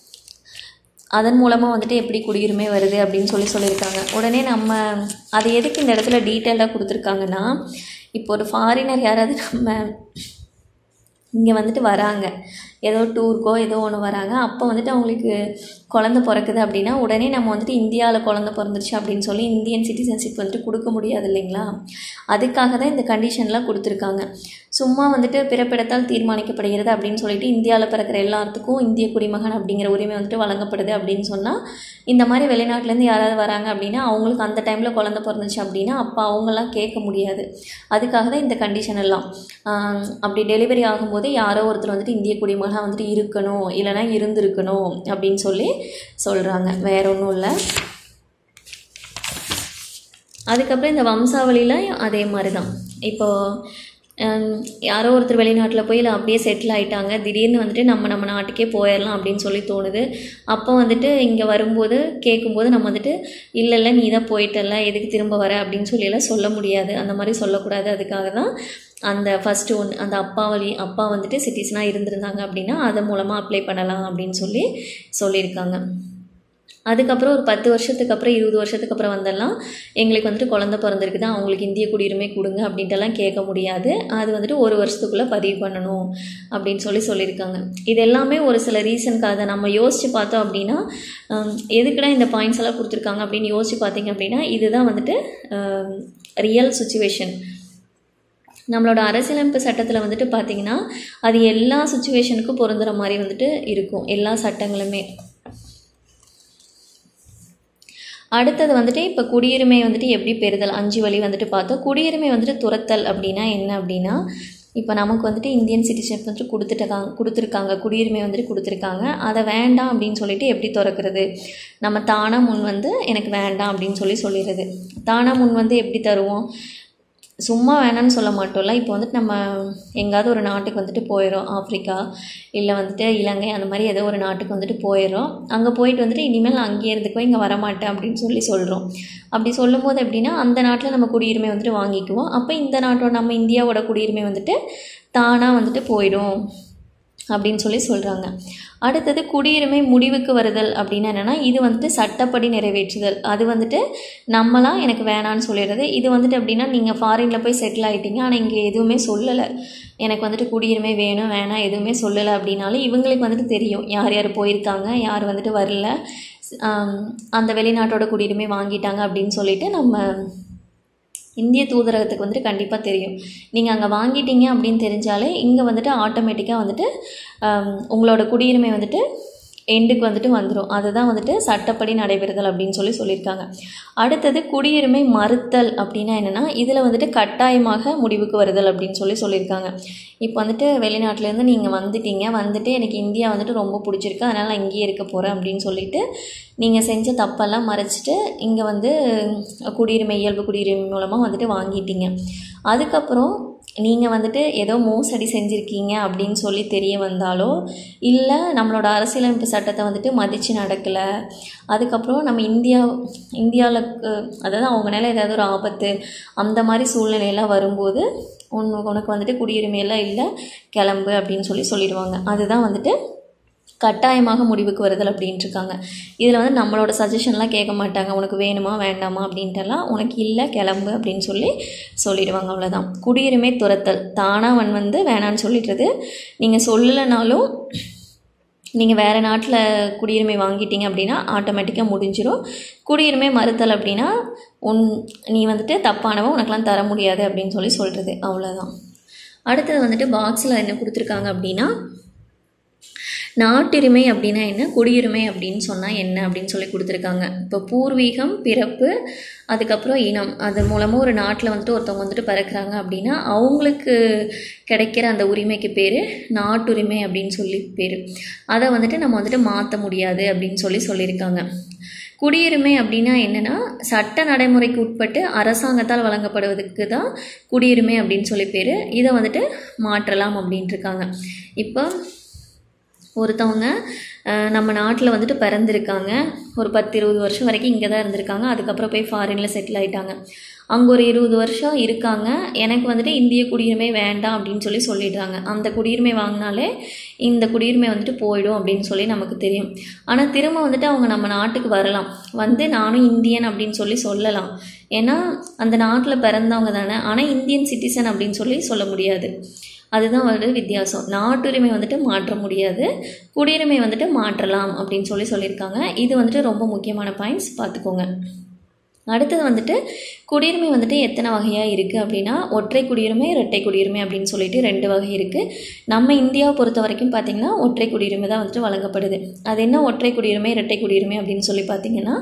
அதன் மூலமாக வந்துட்டு எப்படி குடியுரிமை வருது அப்படின்னு சொல்லி சொல்லியிருக்காங்க உடனே நம்ம அது எதுக்கு இந்த இடத்துல டீட்டெயிலாக கொடுத்துருக்காங்கன்னா இப்போ ஒரு ஃபாரினர் யாராவது நம்ம இங்கே வந்துட்டு வராங்க ஏதோ டூருக்கோ ஏதோ ஒன்று வராங்க அப்போ வந்துட்டு அவங்களுக்கு குழந்த பிறக்குது அப்படின்னா உடனே நம்ம வந்துட்டு இந்தியாவில் குழந்த பிறந்துருச்சு அப்படின்னு சொல்லி இந்தியன் சிட்டிசன்ஷிப் வந்துட்டு கொடுக்க முடியாது இல்லைங்களா அதுக்காக தான் இந்த கண்டிஷன்லாம் கொடுத்துருக்காங்க சும்மா வந்துட்டு பிறப்பிடத்தால் தீர்மானிக்கப்படுகிறது அப்படின்னு சொல்லிட்டு இந்தியாவில் பிறக்கிற எல்லாத்துக்கும் இந்திய குடிமகன் அப்படிங்கிற உரிமை வந்துட்டு வழங்கப்படுது அப்படின்னு சொன்னால் இந்த மாதிரி வெளிநாட்டிலேருந்து யாராவது வராங்க அப்படின்னா அவங்களுக்கு அந்த டைமில் குழந்த பிறந்துச்சு அப்படின்னா அப்போ அவங்களாம் கேட்க முடியாது அதுக்காக தான் இந்த கண்டிஷன் எல்லாம் ஆம், அப்படி டெலிவரி ஆகும்போது யாரோ ஒருத்தர் வந்துட்டு இந்திய குடிமகனாக வந்துட்டு இருக்கணும் இல்லைன்னா இருந்திருக்கணும் அப்படின்னு சொல்லி சொல்கிறாங்க வேற ஒன்றும் இல்லை அதுக்கப்புறம் இந்த வம்சாவளியில் அதே மாதிரி தான் இப்போது யாரோ ஒருத்தர் வெளிநாட்டில் போய் இல்லை அப்படியே செட்டில் ஆயிட்டாங்க திடீர்னு வந்துட்டு நம்ம நம்ம நாட்டுக்கே போயிடலாம் அப்படின்னு சொல்லி தோணுது அப்போ வந்துட்டு இங்கே வரும்போது கேட்கும்போது நம்ம வந்துட்டு இல்லை இல்லை நீ தான் போயிட்டல எதுக்கு திரும்ப வர அப்படின்னு சொல்லியெல்லாம் சொல்ல முடியாது அந்த மாதிரி சொல்லக்கூடாது அதுக்காக தான் அந்த ஃபஸ்ட்டு ஒன் அந்த அப்பா வழி அப்பா வந்துட்டு சிட்டிசனாக இருந்திருந்தாங்க அப்படின்னா அது மூலமாக அப்ளை பண்ணலாம் அப்படின்னு சொல்லி சொல்லியிருக்காங்க அதுக்கப்புறம் ஒரு பத்து வருஷத்துக்கு அப்புறம் இருபது வருஷத்துக்கு அப்புறம் வந்தெல்லாம் எங்களுக்கு வந்துட்டு குழந்த பிறந்திருக்குது அவங்களுக்கு இந்திய குடியுரிமை கொடுங்க அப்படின்ட்டுலாம் கேட்க முடியாது அது வந்துட்டு ஒரு வருஷத்துக்குள்ளே பதிவு பண்ணணும் அப்படின்னு சொல்லி சொல்லியிருக்காங்க இது எல்லாமே ஒரு சில ரீசனுக்காக அதை நம்ம யோசித்து பார்த்தோம் அப்படின்னா எதுக்குடா இந்த பாயிண்ட்ஸ் எல்லாம் கொடுத்துருக்காங்க அப்படின்னு யோசித்து பார்த்தீங்க அப்படின்னா இதுதான் வந்துட்டு ரியல் சுச்சுவேஷன் நம்மளோட அரசியலமைப்பு சட்டத்தில் வந்துட்டு பார்த்திங்கன்னா அது எல்லா சுச்சுவேஷனுக்கும் பொருந்துகிற மாதிரி வந்துட்டு இருக்கும் எல்லா சட்டங்களுமே அடுத்தது வந்துட்டு இப்போ குடியுரிமை வந்துட்டு எப்படி பெறுதல் அஞ்சு வழி வந்துட்டு பார்த்தோம் குடியுரிமை வந்துட்டு துரத்தல் அப்படின்னா என்ன அப்படின்னா இப்போ நமக்கு வந்துட்டு இந்தியன் சிட்டிசன்ஷிப் வந்துட்டு கொடுத்துட்டாங்க கொடுத்துருக்காங்க குடியுரிமை வந்துட்டு கொடுத்துருக்காங்க அதை வேண்டாம் அப்படின்னு சொல்லிட்டு எப்படி திறக்கிறது நம்ம தானாக முன் வந்து எனக்கு வேண்டாம் அப்படின்னு சொல்லி சொல்லிடுறது தானாக முன் வந்து எப்படி தருவோம் சும்மா வேணான்னு சொல்ல மாட்டோம்ல இப்போ வந்துட்டு நம்ம எங்காவது ஒரு நாட்டுக்கு வந்துட்டு போயிடும் ஆப்ரிக்கா இல்லை வந்துட்டு இலங்கை அந்த மாதிரி ஏதோ ஒரு நாட்டுக்கு வந்துட்டு போயிடும் அங்கே போயிட்டு வந்துட்டு இனிமேல் நான் அங்கேயே இருந்துக்குவேன் இங்கே வரமாட்டேன் அப்படின்னு சொல்லி சொல்கிறோம் அப்படி சொல்லும்போது எப்படின்னா அந்த நாட்டில் நம்ம குடியுரிமை வந்துட்டு வாங்கிக்குவோம் அப்போ இந்த நாட்டோட நம்ம இந்தியாவோட குடியுரிமை வந்துட்டு தானாக வந்துட்டு போயிடும் அப்படின்னு சொல்லி சொல்கிறாங்க அடுத்தது குடியுரிமை முடிவுக்கு வருதல் அப்படின்னா என்னென்னா இது வந்துட்டு சட்டப்படி நிறைவேற்றுதல் அது வந்துட்டு நம்மளாம் எனக்கு வேணான்னு சொல்லிடுறது இது வந்துட்டு அப்படின்னா நீங்கள் ஃபாரினில் போய் செட்டில் ஆகிட்டீங்க ஆனால் இங்கே எதுவுமே சொல்லலை எனக்கு வந்துட்டு குடியுரிமை வேணும் வேணாம் எதுவுமே சொல்லலை அப்படின்னாலும் இவங்களுக்கு வந்துட்டு தெரியும் யார் யார் போயிருக்காங்க யார் வந்துட்டு வரல அந்த வெளிநாட்டோட குடியுரிமை வாங்கிட்டாங்க அப்படின்னு சொல்லிட்டு நம்ம இந்திய தூதரகத்துக்கு வந்துட்டு கண்டிப்பாக தெரியும் நீங்கள் அங்கே வாங்கிட்டீங்க அப்படின்னு தெரிஞ்சாலே இங்கே வந்துட்டு ஆட்டோமேட்டிக்காக வந்துட்டு உங்களோட குடியுரிமை வந்துட்டு எண்டுக்கு வந்துட்டு வந்துடும் அதுதான் வந்துட்டு சட்டப்படி நடைபெறுதல் அப்படின்னு சொல்லி சொல்லியிருக்காங்க அடுத்தது குடியுரிமை மறுத்தல் அப்படின்னா என்னென்னா இதில் வந்துட்டு கட்டாயமாக முடிவுக்கு வருதல் அப்படின்னு சொல்லி சொல்லியிருக்காங்க இப்போ வந்துட்டு வெளிநாட்டிலேருந்து நீங்கள் வந்துட்டீங்க வந்துட்டு எனக்கு இந்தியா வந்துட்டு ரொம்ப பிடிச்சிருக்கு அதனால் நான் இங்கேயே இருக்க போகிறேன் அப்படின்னு சொல்லிட்டு நீங்கள் செஞ்ச தப்பெல்லாம் மறைச்சிட்டு இங்கே வந்து குடியுரிமை இயல்பு குடியுரிமை மூலமாக வந்துட்டு வாங்கிட்டீங்க அதுக்கப்புறம் நீங்கள் வந்துட்டு ஏதோ மோசடி செஞ்சுருக்கீங்க அப்படின்னு சொல்லி தெரிய வந்தாலோ இல்லை நம்மளோட அரசியலமைப்பு சட்டத்தை வந்துட்டு மதித்து நடக்கலை அதுக்கப்புறம் நம்ம இந்தியா இந்தியாவில் அதாவது அவங்க நிலை ஏதாவது ஒரு ஆபத்து அந்த மாதிரி சூழ்நிலையெல்லாம் வரும்போது உன் உனக்கு வந்துட்டு குடியுரிமையெல்லாம் இல்லை கிளம்பு அப்படின்னு சொல்லி சொல்லிடுவாங்க அதுதான் வந்துட்டு கட்டாயமாக முடிவுக்கு வருதல் அப்படின்ட்டு இருக்காங்க இதில் வந்து நம்மளோட சஜஷன்லாம் கேட்க மாட்டாங்க உனக்கு வேணுமா வேண்டாமா அப்படின்ட்டுலாம் உனக்கு இல்லை கிளம்பு அப்படின்னு சொல்லி சொல்லிடுவாங்க அவ்வளோதான் குடியுரிமை துரத்தல் தானாக அவன் வந்து வேணான்னு சொல்லிடுறது நீங்கள் சொல்லலைனாலும் நீங்கள் வேறு நாட்டில் குடியுரிமை வாங்கிட்டீங்க அப்படின்னா ஆட்டோமேட்டிக்காக முடிஞ்சிடும் குடியுரிமை மறுத்தல் அப்படின்னா உன் நீ வந்துட்டு தப்பானவன் உனக்கெலாம் தர முடியாது அப்படின்னு சொல்லி சொல்கிறது அவ்வளோதான் அடுத்தது வந்துட்டு பாக்ஸில் என்ன கொடுத்துருக்காங்க அப்படின்னா நாட்டுரிமை அப்படின்னா என்ன குடியுரிமை அப்படின்னு சொன்னால் என்ன அப்படின்னு சொல்லி கொடுத்துருக்காங்க இப்போ பூர்வீகம் பிறப்பு அதுக்கப்புறம் இனம் அது மூலமாக ஒரு நாட்டில் வந்துட்டு ஒருத்தவங்க வந்துட்டு பிறக்கிறாங்க அப்படின்னா அவங்களுக்கு கிடைக்கிற அந்த உரிமைக்கு பேர் நாட்டுரிமை அப்படின்னு சொல்லி பேர் அதை வந்துட்டு நம்ம வந்துட்டு மாற்ற முடியாது அப்படின்னு சொல்லி சொல்லியிருக்காங்க குடியுரிமை அப்படின்னா என்னென்னா சட்ட நடைமுறைக்கு உட்பட்டு அரசாங்கத்தால் வழங்கப்படுவதற்கு தான் குடியுரிமை அப்படின்னு சொல்லி பேர் இதை வந்துட்டு மாற்றலாம் அப்படின்ட்டு இருக்காங்க இப்போ ஒருத்தவங்க நம்ம நாட்டில் வந்துட்டு பிறந்திருக்காங்க ஒரு பத்து இருபது வருஷம் வரைக்கும் இங்கே தான் இருந்திருக்காங்க அதுக்கப்புறம் போய் ஃபாரினில் செட்டில் ஆகிட்டாங்க அங்கே ஒரு இருபது வருஷம் இருக்காங்க எனக்கு வந்துட்டு இந்திய குடியுரிமை வேண்டாம் அப்படின்னு சொல்லி சொல்லிடுறாங்க அந்த குடியுரிமை வாங்கினாலே இந்த குடியுரிமை வந்துட்டு போயிடும் அப்படின்னு சொல்லி நமக்கு தெரியும் ஆனால் திரும்ப வந்துட்டு அவங்க நம்ம நாட்டுக்கு வரலாம் வந்து நானும் இந்தியன் அப்படின்னு சொல்லி சொல்லலாம் ஏன்னா அந்த நாட்டில் பிறந்தவங்க தானே ஆனால் இந்தியன் சிட்டிசன் அப்படின்னு சொல்லி சொல்ல முடியாது அதுதான் வந்து வித்தியாசம் நாட்டுரிமை வந்துட்டு மாற்ற முடியாது குடியுரிமை வந்துட்டு மாற்றலாம் அப்படின்னு சொல்லி சொல்லியிருக்காங்க இது வந்துட்டு ரொம்ப முக்கியமான பாயிண்ட்ஸ் பார்த்துக்கோங்க அடுத்தது வந்துட்டு குடியுரிமை வந்துட்டு எத்தனை வகையாக இருக்குது அப்படின்னா ஒற்றை குடியுரிமை இரட்டை குடியுரிமை அப்படின்னு சொல்லிட்டு ரெண்டு வகை இருக்குது நம்ம இந்தியாவை பொறுத்த வரைக்கும் பார்த்திங்கன்னா ஒற்றை குடியுரிமை தான் வந்துட்டு வழங்கப்படுது அது என்ன ஒற்றை குடியுரிமை இரட்டை குடியுரிமை அப்படின்னு சொல்லி பார்த்திங்கன்னா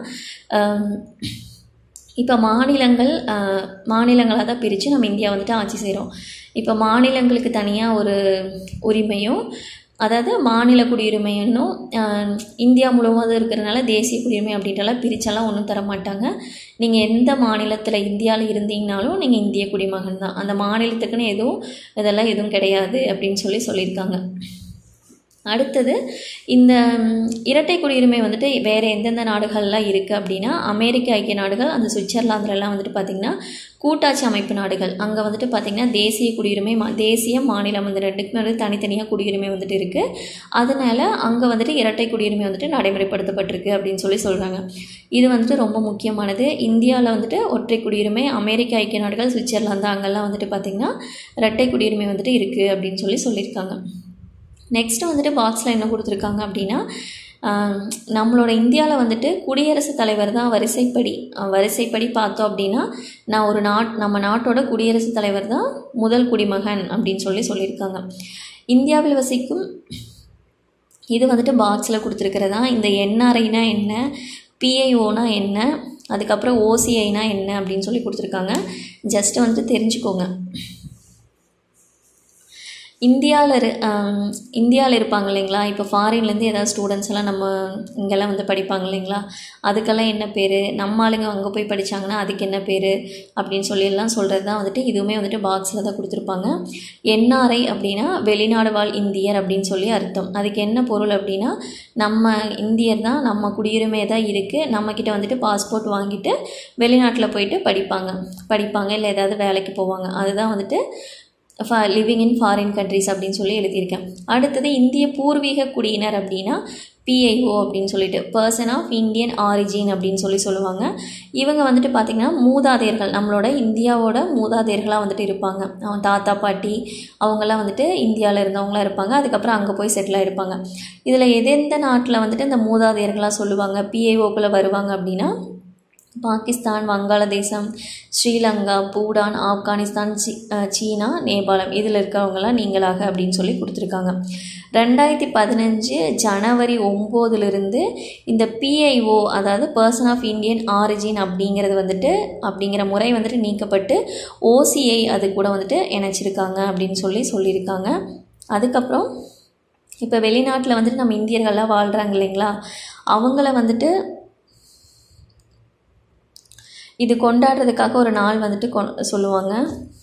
இப்போ மாநிலங்கள் மாநிலங்களாக தான் பிரித்து நம்ம இந்தியா வந்துட்டு ஆட்சி செய்கிறோம் இப்போ மாநிலங்களுக்கு தனியாக ஒரு உரிமையும் அதாவது மாநில குடியுரிமைன்னும் இந்தியா முழுவதும் இருக்கிறனால தேசிய குடியுரிமை அப்படின்றலாம் பிரிச்செல்லாம் ஒன்றும் தர மாட்டாங்க நீங்கள் எந்த மாநிலத்தில் இந்தியாவில் இருந்தீங்கனாலும் நீங்கள் இந்திய குடிமகன் தான் அந்த மாநிலத்துக்குன்னு எதுவும் இதெல்லாம் எதுவும் கிடையாது அப்படின்னு சொல்லி சொல்லியிருக்காங்க அடுத்தது இந்த ம், இரட்டை குடியுரிமை வந்துட்டு வேறு எந்தெந்த நாடுகள்லாம் இருக்குது அப்படின்னா அமெரிக்க ஐக்கிய நாடுகள் அந்த சுவிட்சர்லாந்துலலாம் வந்துட்டு பார்த்திங்கன்னா கூட்டாட்சி அமைப்பு நாடுகள் அங்கே வந்துட்டு பார்த்திங்கன்னா தேசிய குடியுரிமை மா தேசிய மாநிலம் வந்து ரெண்டுக்குமே வந்து தனித்தனியாக குடியுரிமை வந்துட்டு இருக்குது அதனால அங்கே வந்துட்டு இரட்டை குடியுரிமை வந்துட்டு நடைமுறைப்படுத்தப்பட்டிருக்கு அப்படின்னு சொல்லி சொல்கிறாங்க இது வந்துட்டு ரொம்ப முக்கியமானது இந்தியாவில் வந்துட்டு ஒற்றை குடியுரிமை அமெரிக்க ஐக்கிய நாடுகள் சுவிட்சர்லாந்து அங்கெல்லாம் வந்துட்டு பார்த்திங்கன்னா இரட்டை குடியுரிமை வந்துட்டு இருக்குது அப்படின்னு சொல்லி சொல்லியிருக்காங்க நெக்ஸ்ட்டு வந்துட்டு பாக்ஸில் என்ன கொடுத்துருக்காங்க அப்படின்னா ஆம், நம்மளோட இந்தியாவில் வந்துட்டு குடியரசுத் தலைவர் தான் வரிசைப்படி அஹ், வரிசைப்படி பார்த்தோம் அப்படின்னா நான் ஒரு நாட் நம்ம நாட்டோட குடியரசுத் தலைவர் தான் முதல் குடிமகன் அப்படின்னு சொல்லி சொல்லியிருக்காங்க இந்தியாவில் வசிக்கும் இது வந்துட்டு பாக்ஸில் கொடுத்துருக்கிறதா இந்த என்ஆர்ஐனா என்ன பிஐஓனா என்ன அதுக்கப்புறம் ஓசிஐனா என்ன அப்படின்னு சொல்லி கொடுத்துருக்காங்க ஜஸ்ட் வந்துட்டு தெரிஞ்சுக்கோங்க இந்தியாவில் இரு இந்தியாவில் இருப்பாங்க இல்லைங்களா இப்போ ஃபாரின்லேருந்து ஏதாவது ஸ்டூடெண்ட்ஸ் எல்லாம் நம்ம இங்கெல்லாம் வந்து படிப்பாங்க இல்லைங்களா அதுக்கெல்லாம் என்ன பேர் நம்ம ஆளுங்க அங்கே போய் படித்தாங்கன்னா அதுக்கு என்ன பேர் அப்படின்னு சொல்லி எல்லாம் சொல்கிறது தான் வந்துட்டு இதுவுமே வந்துட்டு பாக்ஸில் தான் கொடுத்துருப்பாங்க என்ஆர்ஐ அப்படின்னா வெளிநாடு வாழ் இந்தியர் அப்படின்னு சொல்லி அர்த்தம் அதுக்கு என்ன பொருள் அப்படின்னா நம்ம இந்தியர் தான் நம்ம குடியுரிமை தான் இருக்குது நம்மக்கிட்ட வந்துட்டு பாஸ்போர்ட் வாங்கிட்டு வெளிநாட்டில் போயிட்டு படிப்பாங்க படிப்பாங்க இல்லை ஏதாவது வேலைக்கு போவாங்க அதுதான் வந்துட்டு ஃபா லிவிங் இன் ஃபாரின் கண்ட்ரிஸ் அப்படின்னு சொல்லி எழுதியிருக்கேன் அடுத்தது இந்திய பூர்வீக குடியினர் அப்படின்னா பிஐஓ அப்படின்னு சொல்லிட்டு பர்சன் ஆஃப் இந்தியன் ஆரிஜின் அப்படின்னு சொல்லி சொல்லுவாங்க இவங்க வந்துட்டு பார்த்திங்கன்னா மூதாதையர்கள் நம்மளோட இந்தியாவோட மூதாதையர்களாக வந்துட்டு இருப்பாங்க அவன் தாத்தா பாட்டி அவங்கெல்லாம் வந்துட்டு இந்தியாவில் இருந்தவங்களாம் இருப்பாங்க அதுக்கப்புறம் அங்கே போய் செட்டில் ஆகிருப்பாங்க இதில் எதெந்த நாட்டில் வந்துட்டு இந்த மூதாதையர்களாக சொல்லுவாங்க பிஐஓக்குள்ளே வருவாங்க அப்படின்னா பாகிஸ்தான் வங்காளதேசம் ஸ்ரீலங்கா பூடான் ஆப்கானிஸ்தான் சி அஹ் சீனா நேபாளம் இதில் இருக்கிறவங்களாம் நீங்களாக அப்படின்னு சொல்லி கொடுத்துருக்காங்க ரெண்டாயிரத்தி பதினஞ்சு ஜனவரி ஒம்போதுலேருந்து இந்த பிஐஓ அதாவது பர்சன் ஆஃப் இந்தியன் ஆரிஜின் அப்படிங்கிறது வந்துட்டு அப்படிங்கிற முறை வந்துட்டு நீக்கப்பட்டு ஓசிஐ அது கூட வந்துட்டு இணைச்சிருக்காங்க அப்படின்னு சொல்லி சொல்லியிருக்காங்க அதுக்கப்புறம் இப்போ வெளிநாட்டில் வந்துட்டு நம்ம இந்தியர்கள்லாம் வாழ்கிறாங்க இல்லைங்களா அவங்கள வந்துட்டு இது கொண்டாடுறதுக்காக ஒரு நாள் வந்துட்டு கொ சொல்லுவாங்க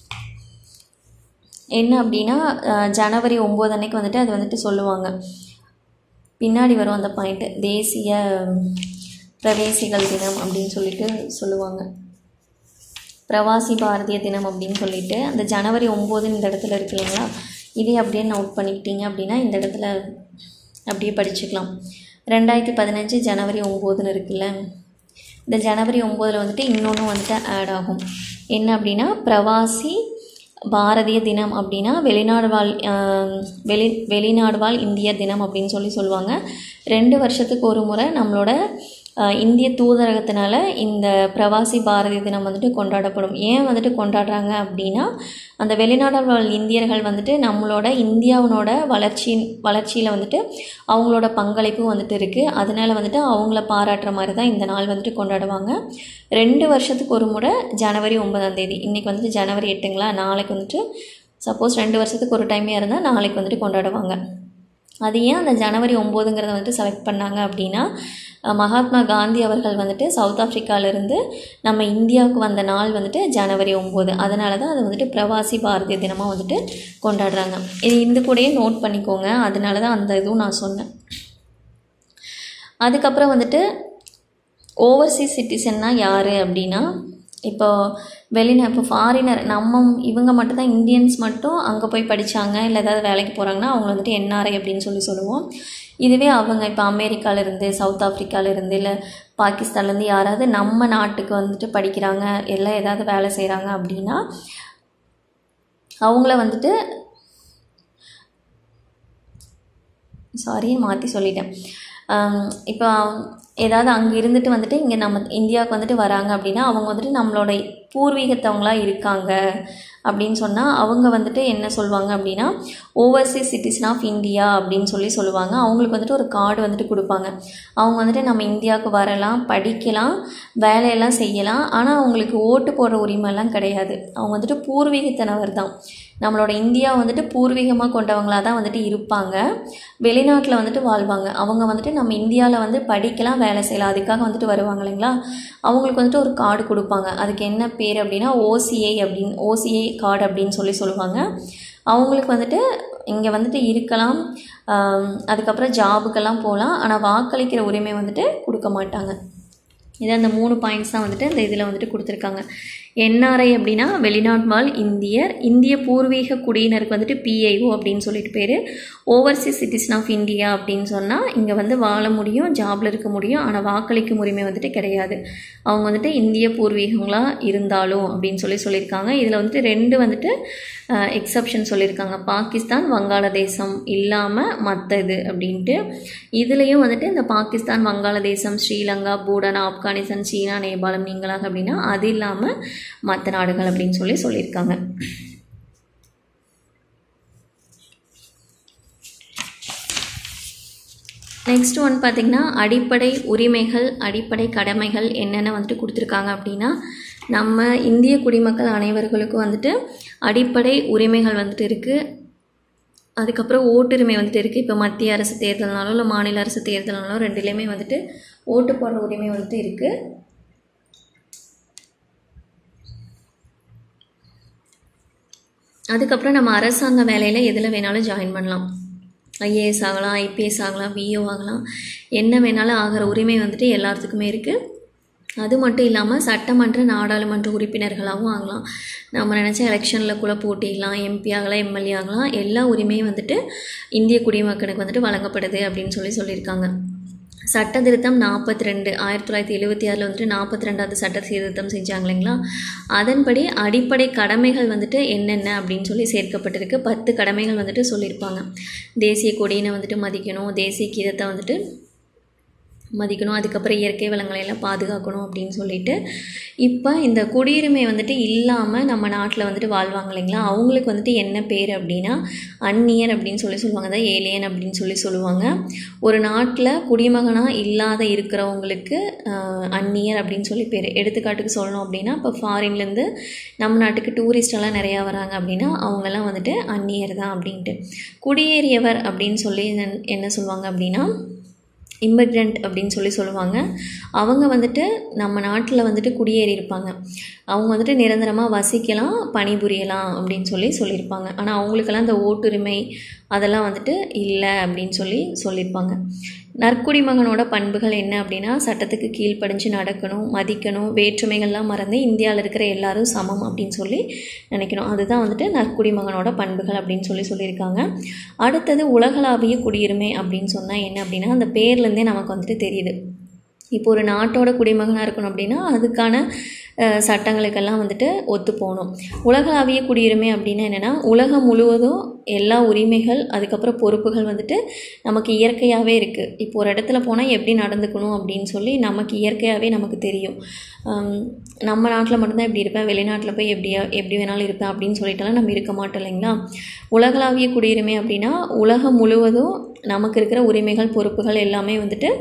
என்ன அப்படின்னா அஹ், ஜனவரி ஒம்பது அன்னைக்கு வந்துட்டு அது வந்துட்டு சொல்லுவாங்க பின்னாடி வரும் அந்த பாயிண்ட்டு தேசிய பிரவேசிகள் தினம் அப்படின்னு சொல்லிட்டு சொல்லுவாங்க பிரவாசி பாரதிய தினம் அப்படின்னு சொல்லிட்டு அந்த ஜனவரி ஒம்போதுன்னு இந்த இடத்துல இருக்கு இல்லைங்களா இதே அப்படியே நோட் பண்ணிக்கிட்டீங்க அப்படின்னா இந்த இடத்துல அப்படியே படிச்சுக்கலாம் ரெண்டாயிரத்தி பதினஞ்சு ஜனவரி ஒம்போதுன்னு இருக்குல்ல இந்த ஜனவரி ஒம்போதில் வந்துட்டு இன்னொன்று வந்துட்டு ஆட் ஆகும் என்ன அப்படின்னா பிரவாசி பாரதிய தினம் அப்படின்னா வெளிநாடு வாழ் ஆஹ், வெளி வெளிநாடு வாழ் இந்தியர் தினம் அப்படின்னு சொல்லி சொல்லுவாங்க ரெண்டு வருஷத்துக்கு ஒரு முறை நம்மளோட ஆஹ், இந்திய தூதரகத்தினால இந்த பிரவாசி பாரதிய தினம் வந்துட்டு கொண்டாடப்படும் ஏன் வந்துட்டு கொண்டாடுறாங்க அப்படின்னா அந்த வெளிநாடு வாழ் இந்தியர்கள் வந்துட்டு நம்மளோட இந்தியாவினோட வளர்ச்சி வளர்ச்சியில் வந்துட்டு அவங்களோட பங்களிப்பு வந்துட்டு இருக்குது அதனால வந்துட்டு அவங்கள பாராட்டுற மாதிரி தான் இந்த நாள் வந்துட்டு கொண்டாடுவாங்க ரெண்டு வருஷத்துக்கு ஒரு முறை ஜனவரி ஒன்பதாம் தேதி இன்றைக்கி வந்துட்டு ஜனவரி எட்டுங்களா நாளைக்கு வந்துட்டு சப்போஸ் ரெண்டு வருஷத்துக்கு ஒரு டைமே இருந்தால் நாளைக்கு வந்துட்டு கொண்டாடுவாங்க அது ஏன் அந்த ஜனவரி ஒம்போதுங்கிறத வந்துட்டு செலக்ட் பண்ணாங்க அப்படின்னா அஹ், மகாத்மா காந்தி அவர்கள் வந்துட்டு சவுத் ஆஃப்ரிக்காவிலேருந்து நம்ம இந்தியாவுக்கு வந்த நாள் வந்துட்டு ஜனவரி ஒம்பது அதனால தான் அது வந்துட்டு பிரவாசி பாரதிய தினமாக வந்துட்டு கொண்டாடுறாங்க இது இந்த கூடயே நோட் பண்ணிக்கோங்க அதனால தான் அந்த இதுவும் நான் சொன்னேன் அதுக்கப்புறம் வந்துட்டு ஓவர்சீஸ் சிட்டிசன்னா யார் அப்படின்னா இப்போ வெளிநா இப்போ ஃபாரினர் நம்ம இவங்க மட்டும் தான் இந்தியன்ஸ் மட்டும் அங்கே போய் படித்தாங்க இல்லை ஏதாவது வேலைக்கு போகிறாங்கன்னா அவங்க வந்துட்டு என்ஆர்ஐ அப்படின்னு சொல்லி சொல்லுவோம் இதுவே அவங்க இப்போ அமெரிக்காவிலேருந்து சவுத் ஆஃப்ரிக்காவிலேருந்து இல்லை பாகிஸ்தான்லேருந்து யாராவது நம்ம நாட்டுக்கு வந்துட்டு படிக்கிறாங்க இல்லை ஏதாவது வேலை செய்கிறாங்க அப்படின்னா அவங்கள வந்துட்டு சாரி மாற்றி சொல்லிட்டேன் ஆம், இப்போ ஏதாவது அங்கே இருந்துட்டு வந்துட்டு இங்கே நம்ம இந்தியாவுக்கு வந்துட்டு வராங்க அப்படின்னா அவங்க வந்துட்டு நம்மளோட பூர்வீகத்தவங்களா இருக்காங்க அப்படின்னு சொன்னால் அவங்க வந்துட்டு என்ன சொல்லுவாங்க அப்படின்னா ஓவர்சீஸ் சிட்டிசன் ஆஃப் இந்தியா அப்படின்னு சொல்லி சொல்லுவாங்க அவங்களுக்கு வந்துட்டு ஒரு கார்டு வந்துட்டு கொடுப்பாங்க அவங்க வந்துட்டு நம்ம இந்தியாவுக்கு வரலாம் படிக்கலாம் வேலையெல்லாம் செய்யலாம் ஆனால் அவங்களுக்கு ஓட்டு போடுற உரிமைலாம் கிடையாது அவங்க வந்துட்டு பூர்வீகத்தினவர் தான் நம்மளோட இந்தியா வந்துட்டு பூர்வீகமாக கொண்டவங்களாக தான் வந்துட்டு இருப்பாங்க வெளிநாட்டில் வந்துட்டு வாழ்வாங்க அவங்க வந்துட்டு நம்ம இந்தியாவில் வந்து படிக்கலாம் வேலை செய்யலாம் அதுக்காக வந்துட்டு வருவாங்க இல்லைங்களா அவங்களுக்கு வந்துட்டு ஒரு கார்டு கொடுப்பாங்க அதுக்கு என்ன பேர் அப்படின்னா ஓசிஐ அப்படின்னு ஓசிஐ கார்டு அப்படின்னு சொல்லி சொல்லுவாங்க அவங்களுக்கு வந்துட்டு இங்கே வந்துட்டு இருக்கலாம் ஆம், அதுக்கப்புறம் ஜாபுக்கெல்லாம் போகலாம் ஆனால் வாக்களிக்கிற உரிமை வந்துட்டு கொடுக்க மாட்டாங்க இது அந்த மூணு பாயிண்ட்ஸ் தான் வந்துட்டு இந்த இதில் வந்துட்டு கொடுத்துருக்காங்க என்ஆர்ஐ அப்படின்னா வெளிநாட்டு வாழ் இந்தியர் இந்திய பூர்வீக குடியினருக்கு வந்துட்டு பிஐஓ அப்படின்னு சொல்லிட்டு பேர் ஓவர்சீஸ் சிட்டிசன் ஆஃப் இந்தியா அப்படின்னு சொன்னால் இங்கே வந்து வாழ முடியும் ஜாபில் இருக்க முடியும் ஆனால் வாக்களிக்கும் உரிமை வந்துட்டு கிடையாது அவங்க வந்துட்டு இந்திய பூர்வீகங்களாக இருந்தாலும் அப்படின்னு சொல்லி சொல்லியிருக்காங்க இதில் வந்துட்டு ரெண்டு வந்துட்டு எக்ஸப்ஷன் சொல்லியிருக்காங்க பாகிஸ்தான் வங்காளதேசம் இல்லாமல் மற்ற இது அப்படின்ட்டு இதுலேயும் வந்துட்டு இந்த பாகிஸ்தான் வங்காளதேசம் ஸ்ரீலங்கா பூடான் ஆப்கானிஸ்தான் சீனா நேபாளம் நீங்களாக அப்படின்னா அது இல்லாமல் மற்ற நாடுகள் அப்படின்னு சொல்லி சொல்லியிருக்காங்க நெக்ஸ்ட் ஒன் பார்த்திங்கன்னா அடிப்படை உரிமைகள் அடிப்படை கடமைகள் என்னென்ன வந்துட்டு கொடுத்துருக்காங்க அப்படின்னா நம்ம இந்திய குடிமக்கள் அனைவர்களுக்கும் வந்துட்டு அடிப்படை உரிமைகள் வந்துட்டு இருக்குது அதுக்கப்புறம் ஓட்டுரிமை வந்துட்டு இருக்குது இப்போ மத்திய அரசு தேர்தல்னாலும் இல்லை மாநில அரசு தேர்தல்னாலும் ரெண்டுலேயுமே வந்துட்டு ஓட்டு போடுற உரிமை வந்துட்டு இருக்குது அதுக்கப்புறம் நம்ம அரசாங்க வேலையில் எதில் வேணாலும் ஜாயின் பண்ணலாம் ஐஏஎஸ் ஆகலாம் ஐபிஎஸ் ஆகலாம் விஓ ஆகலாம் என்ன வேணாலும் ஆகிற உரிமை வந்துட்டு எல்லாத்துக்குமே இருக்குது அது மட்டும் இல்லாமல் சட்டமன்ற நாடாளுமன்ற உறுப்பினர்களாகவும் ஆகலாம் நம்ம நினச்ச எலெக்ஷனில் கூட போட்டிடலாம் எம்பி ஆகலாம் எம்எல்ஏ ஆகலாம் எல்லா உரிமையும் வந்துட்டு இந்திய குடிமக்களுக்கு வந்துட்டு வழங்கப்படுது அப்படின்னு சொல்லி சொல்லியிருக்காங்க சட்ட திருத்தம் நாற்பத்தி ரெண்டு ஆயிரத்தி தொள்ளாயிரத்தி எழுபத்தி ஆறில் வந்துட்டு நாற்பத்தி ரெண்டாவது சட்ட சீர்திருத்தம் செஞ்சாங்க இல்லைங்களா அதன்படி அடிப்படை கடமைகள் வந்துட்டு என்னென்ன அப்படின்னு சொல்லி சேர்க்கப்பட்டிருக்கு பத்து கடமைகள் வந்துட்டு சொல்லியிருப்பாங்க தேசிய கொடியினை வந்துட்டு மதிக்கணும் தேசிய கீதத்தை வந்துட்டு மதிக்கணும் அதுக்கப்புறம் இயற்கை வளங்களை எல்லாம் பாதுகாக்கணும் அப்படின்னு சொல்லிட்டு இப்போ இந்த குடியுரிமை வந்துட்டு இல்லாமல் நம்ம நாட்டில் வந்துட்டு வாழ்வாங்க இல்லைங்களா அவங்களுக்கு வந்துட்டு என்ன பேர் அப்படின்னா அந்நியர் அப்படின்னு சொல்லி சொல்லுவாங்க அதான் ஏலியன் அப்படின்னு சொல்லி சொல்லுவாங்க ஒரு நாட்டில் குடிமகனாக இல்லாத இருக்கிறவங்களுக்கு ஆஹ், அந்நியர் அப்படின்னு சொல்லி பேர் எடுத்துக்காட்டுக்கு சொல்லணும் அப்படின்னா இப்போ ஃபாரின்லேருந்து நம்ம நாட்டுக்கு டூரிஸ்ட் எல்லாம் நிறையா வராங்க அப்படின்னா அவங்கெல்லாம் வந்துட்டு அந்நியர் தான் அப்படின்ட்டு குடியேறியவர் அப்படின்னு சொல்லி என்ன- என்ன சொல்லுவாங்க அப்படின்னா இமிக்ரெண்ட் அப்படின்னு சொல்லி சொல்லுவாங்க அவங்க வந்துட்டு நம்ம நாட்டில் வந்துட்டு குடியேறி இருப்பாங்க அவங்க வந்துட்டு நிரந்தரமாக வசிக்கலாம் பணிபுரியலாம் அப்படின்னு சொல்லி சொல்லியிருப்பாங்க ஆனால் அவங்களுக்கெல்லாம் இந்த ஓட்டுரிமை அதெல்லாம் வந்துட்டு இல்லை அப்படின்னு சொல்லி சொல்லியிருப்பாங்க நற்குடிமகனோட பண்புகள் என்ன அப்படின்னா சட்டத்துக்கு கீழ்ப்படிஞ்சு நடக்கணும் மதிக்கணும் வேற்றுமைகள்லாம் மறந்து இந்தியாவில் இருக்கிற எல்லாரும் சமம் அப்படின்னு சொல்லி நினைக்கணும் அதுதான் வந்துட்டு நற்குடிமகனோட பண்புகள் அப்படின்னு சொல்லி சொல்லியிருக்காங்க அடுத்தது உலகளாவிய குடியுரிமை அப்படின்னு சொன்னால் என்ன அப்படின்னா அந்த பேர்லேருந்தே நமக்கு வந்துட்டு தெரியுது இப்போ ஒரு நாட்டோட குடிமகனாக இருக்கணும் அப்படின்னா அதுக்கான அஹ், சட்டங்களுக்கெல்லாம் வந்துட்டு ஒத்து போகணும் உலகளாவிய குடியுரிமை அப்படின்னா என்னென்னா உலகம் முழுவதும் எல்லா உரிமைகள் அதுக்கப்புறம் பொறுப்புகள் வந்துட்டு நமக்கு இயற்கையாகவே இருக்குது இப்போ ஒரு இடத்துல போனால் எப்படி நடந்துக்கணும் அப்படின்னு சொல்லி நமக்கு இயற்கையாகவே நமக்கு தெரியும் ஆம், நம்ம நாட்டில் மட்டும்தான் இப்படி இருப்பேன் வெளிநாட்டில் போய் எப்படியா எப்படி வேணாலும் இருப்பேன் அப்படின்னு சொல்லிட்டுலாம் நம்ம இருக்க மாட்டோம் இல்லைங்களா உலகளாவிய குடியுரிமை அப்படின்னா உலகம் முழுவதும் நமக்கு இருக்கிற உரிமைகள் பொறுப்புகள் எல்லாமே வந்துட்டு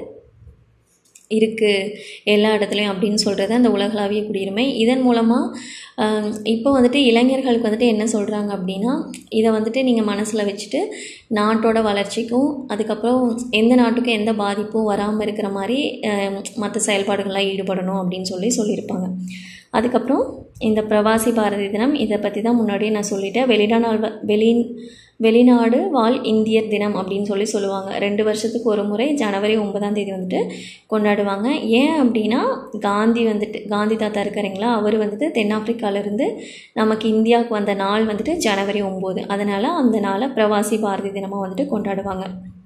இருக்குது எல்லா இடத்துலையும் அப்படின்னு சொல்கிறது அந்த உலகளாவிய குடியுரிமை இதன் மூலமாக இப்போ வந்துட்டு இளைஞர்களுக்கு வந்துட்டு என்ன சொல்கிறாங்க அப்படின்னா இதை வந்துட்டு நீங்கள் மனசில் வச்சுட்டு நாட்டோட வளர்ச்சிக்கும் அதுக்கப்புறம் எந்த நாட்டுக்கும் எந்த பாதிப்பும் வராமல் இருக்கிற மாதிரி மற்ற செயல்பாடுகள்லாம் ஈடுபடணும் அப்படின்னு சொல்லி சொல்லியிருப்பாங்க அதுக்கப்புறம் இந்த பிரவாசி பாரதி தினம் இதை பற்றி தான் முன்னாடியே நான் சொல்லிட்டேன் வெளிநாடு வெளி வெளிநாடு வாழ் இந்தியர் தினம் அப்படின்னு சொல்லி சொல்லுவாங்க ரெண்டு வருஷத்துக்கு ஒரு முறை ஜனவரி ஒன்பதாம் தேதி வந்துட்டு கொண்டாடுவாங்க ஏன் அப்படின்னா காந்தி வந்துட்டு காந்தி தாத்தா இருக்காருங்களா அவர் வந்துட்டு தென்னாப்பிரிக்காவிலேருந்து நமக்கு இந்தியாவுக்கு வந்த நாள் வந்துட்டு ஜனவரி ஒம்பது அதனால் அந்த நாளை பிரவாசி பாரதி தினமாக வந்துட்டு கொண்டாடுவாங்க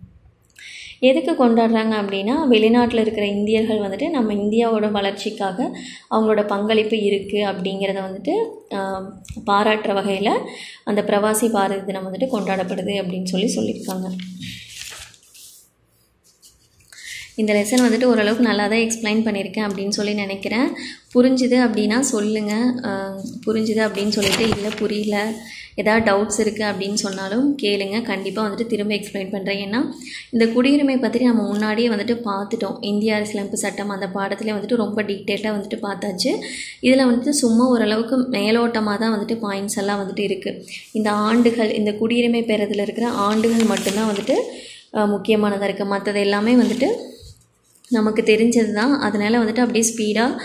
எதுக்கு கொண்டாடுறாங்க அப்படின்னா வெளிநாட்டில் இருக்கிற இந்தியர்கள் வந்துட்டு நம்ம இந்தியாவோட வளர்ச்சிக்காக அவங்களோட பங்களிப்பு இருக்குது அப்படிங்கிறத வந்துட்டு ஆஹ், பாராட்டுற வகையில் அந்த பிரவாசி பாரதி தினம் வந்துட்டு கொண்டாடப்படுது அப்படின்னு சொல்லி சொல்லியிருக்காங்க இந்த லெசன் வந்துட்டு ஓரளவுக்கு நல்லா தான் எக்ஸ்பிளைன் பண்ணியிருக்கேன் அப்படின்னு சொல்லி நினைக்கிறேன் புரிஞ்சுது அப்படின்னா சொல்லுங்கள் ஆஹ், புரிஞ்சுது அப்படின்னு சொல்லிட்டு இல்லை புரியல ஏதாவது டவுட்ஸ் இருக்குது அப்படின்னு சொன்னாலும் கேளுங்க கண்டிப்பாக வந்துட்டு திரும்ப எக்ஸ்பிளைன் பண்ணுறேன் ஏன்னா இந்த குடியுரிமை பற்றி நம்ம முன்னாடியே வந்துட்டு பார்த்துட்டோம் இந்திய அரசியலமைப்பு சட்டம் அந்த பாடத்தில் வந்துட்டு ரொம்ப டீட்டெயிலாக வந்துட்டு பார்த்தாச்சு இதில் வந்துட்டு சும்மா ஓரளவுக்கு மேலோட்டமாக தான் வந்துட்டு பாயிண்ட்ஸ் எல்லாம் வந்துட்டு இருக்குது இந்த ஆண்டுகள் இந்த குடியுரிமை பெறதில் இருக்கிற ஆண்டுகள் மட்டும்தான் வந்துட்டு அஹ், முக்கியமானதாக இருக்குது மற்றது எல்லாமே வந்துட்டு நமக்கு தெரிஞ்சது தான் அதனால் வந்துட்டு அப்படியே ஸ்பீடாக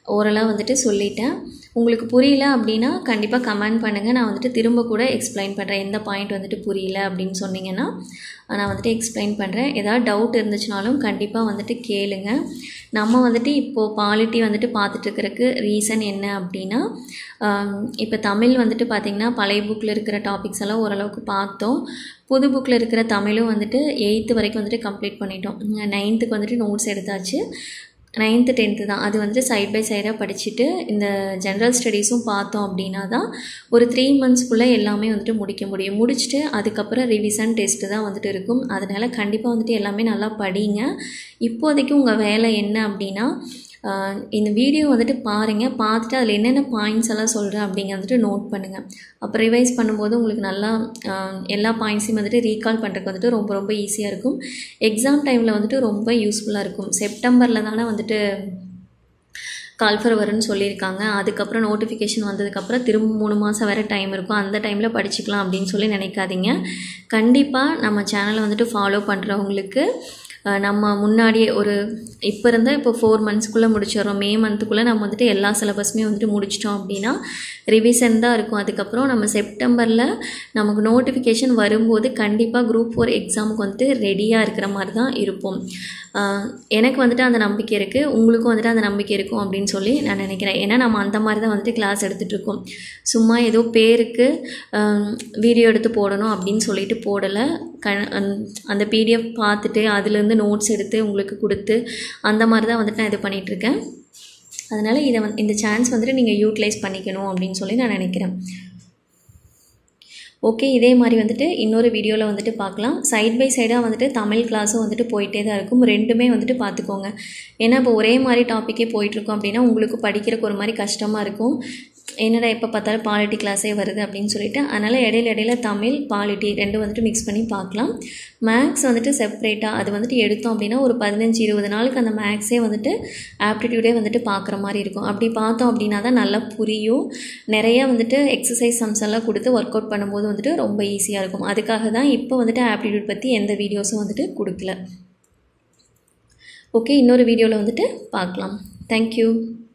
ஓரலாக வந்துட்டு சொல்லிட்டேன் உங்களுக்கு புரியல அப்படின்னா கண்டிப்பாக கமெண்ட் பண்ணுங்கள் நான் வந்துட்டு திரும்ப கூட எக்ஸ்பிளைன் பண்ணுறேன் எந்த பாயிண்ட் வந்துட்டு புரியல அப்படின்னு சொன்னீங்கன்னா நான் வந்துட்டு எக்ஸ்பிளைன் பண்ணுறேன் ஏதாவது டவுட் இருந்துச்சுனாலும் கண்டிப்பாக வந்துட்டு கேளுங்க நம்ம வந்துட்டு இப்போது பாலிட்டி வந்துட்டு பார்த்துட்ருக்கிறதுக்கு ரீசன் என்ன அப்படின்னா இப்போ தமிழ் வந்துட்டு பார்த்திங்கன்னா பழைய புக்கில் இருக்கிற டாபிக்ஸ் எல்லாம் ஓரளவுக்கு பார்த்தோம் புது புக்கில் இருக்கிற தமிழும் வந்துட்டு எயித்து வரைக்கும் வந்துட்டு கம்ப்ளீட் பண்ணிட்டோம் நைன்த்துக்கு வந்துட்டு நோட்ஸ் எடுத்தாச்சு நைன்த்து டென்த்து தான் அது வந்துட்டு சைட் பை சைடாக படிச்சுட்டு இந்த ஜென்ரல் ஸ்டடீஸும் பார்த்தோம் அப்படின்னா தான் ஒரு த்ரீ மந்த்ஸ்க்குள்ளே எல்லாமே வந்துட்டு முடிக்க முடியும் முடிச்சுட்டு அதுக்கப்புறம் ரிவிசன் டெஸ்ட்டு தான் வந்துட்டு இருக்கும் அதனால் கண்டிப்பாக வந்துட்டு எல்லாமே நல்லா படிங்க இப்போதைக்கு உங்கள் வேலை என்ன அப்படின்னா இந்த வீடியோ வந்துட்டு பாருங்கள் பார்த்துட்டு அதில் என்னென்ன பாயிண்ட்ஸ் எல்லாம் சொல்கிறேன் அப்படிங்க வந்துட்டு நோட் பண்ணுங்கள் அப்போ ரிவைஸ் பண்ணும்போது உங்களுக்கு நல்லா எல்லா பாயிண்ட்ஸையும் வந்துட்டு ரீகால் பண்ணுறதுக்கு வந்துட்டு ரொம்ப ரொம்ப ஈஸியாக இருக்கும் எக்ஸாம் டைமில் வந்துட்டு ரொம்ப யூஸ்ஃபுல்லாக இருக்கும் செப்டம்பரில் தானே வந்துட்டு கால்ஃபர் வரும்னு சொல்லியிருக்காங்க அதுக்கப்புறம் நோட்டிஃபிகேஷன் வந்ததுக்கப்புறம் திரும்ப மூணு மாதம் வேறு டைம் இருக்கும் அந்த டைமில் படிச்சுக்கலாம் அப்படின்னு சொல்லி நினைக்காதீங்க கண்டிப்பாக நம்ம சேனலை வந்துட்டு ஃபாலோ பண்ணுறவங்களுக்கு நம்ம முன்னாடியே ஒரு இப்போ இருந்தால் இப்போ ஃபோர் மந்த்ஸ்க்குள்ளே முடிச்சிடறோம் மே மந்த்துக்குள்ளே நம்ம வந்துட்டு எல்லா சிலபஸுமே வந்துட்டு முடிச்சிட்டோம் அப்படின்னா ரிவிஷன் தான் இருக்கும் அதுக்கப்புறம் நம்ம செப்டம்பரில் நமக்கு நோட்டிஃபிகேஷன் வரும்போது கண்டிப்பாக குரூப் ஃபோர் எக்ஸாமுக்கு வந்துட்டு ரெடியாக இருக்கிற மாதிரி தான் இருப்போம் எனக்கு வந்துட்டு அந்த நம்பிக்கை இருக்குது உங்களுக்கும் வந்துட்டு அந்த நம்பிக்கை இருக்கும் அப்படின்னு சொல்லி நான் நினைக்கிறேன் ஏன்னா நம்ம அந்த மாதிரி தான் வந்துட்டு கிளாஸ் எடுத்துகிட்ருக்கோம் சும்மா ஏதோ பேருக்கு வீடியோ எடுத்து போடணும் அப்படின்னு சொல்லிட்டு போடலை க அந்த பிடிஎஃப் பார்த்துட்டு அதுலேருந்து நோட்ஸ் எடுத்து உங்களுக்கு கொடுத்து அந்த மாதிரி தான் வந்துட்டு நான் இது பண்ணிகிட்ருக்கேன் அதனால் இதை வந்து இந்த சான்ஸ் வந்துட்டு நீங்கள் யூட்டிலைஸ் பண்ணிக்கணும் அப்படின்னு சொல்லி நான் நினைக்கிறேன் ஓகே இதே மாதிரி வந்துட்டு இன்னொரு வீடியோவில் வந்துட்டு பார்க்கலாம் சைட் பை சைடாக வந்துட்டு தமிழ் கிளாஸும் வந்துட்டு போயிட்டே தான் இருக்கும் ரெண்டுமே வந்துட்டு பார்த்துக்கோங்க ஏன்னா இப்போ ஒரே மாதிரி டாப்பிக்கே போயிட்டுருக்கோம் அப்படின்னா உங்களுக்கு படிக்கிறக்கு ஒரு மாதிரி கஷ்டமாக இருக்கும் என்னடா எப்போ பார்த்தாலும் பாலிட்டி கிளாஸே வருது அப்படின்னு சொல்லிட்டு அதனால் இடையில இடையில தமிழ் பாலிட்டி ரெண்டும் வந்துட்டு மிக்ஸ் பண்ணி பார்க்கலாம் மேக்ஸ் வந்துட்டு செப்ரேட்டாக அது வந்துட்டு எடுத்தோம் அப்படின்னா ஒரு பதினஞ்சு இருபது நாளுக்கு அந்த மேக்ஸே வந்துட்டு ஆப்டிடியூடே வந்துட்டு பார்க்குற மாதிரி இருக்கும் அப்படி பார்த்தோம் அப்படின்னா தான் நல்லா புரியும் நிறையா வந்துட்டு எக்ஸசைஸ் சம்ஸ் எல்லாம் கொடுத்து ஒர்க் அவுட் பண்ணும்போது வந்துட்டு ரொம்ப ஈஸியாக இருக்கும் அதுக்காக தான் இப்போ வந்துட்டு ஆப்டிடியூட் பற்றி எந்த வீடியோஸும் வந்துட்டு கொடுக்கல ஓகே இன்னொரு வீடியோவில் வந்துட்டு பார்க்கலாம் தேங்க்யூ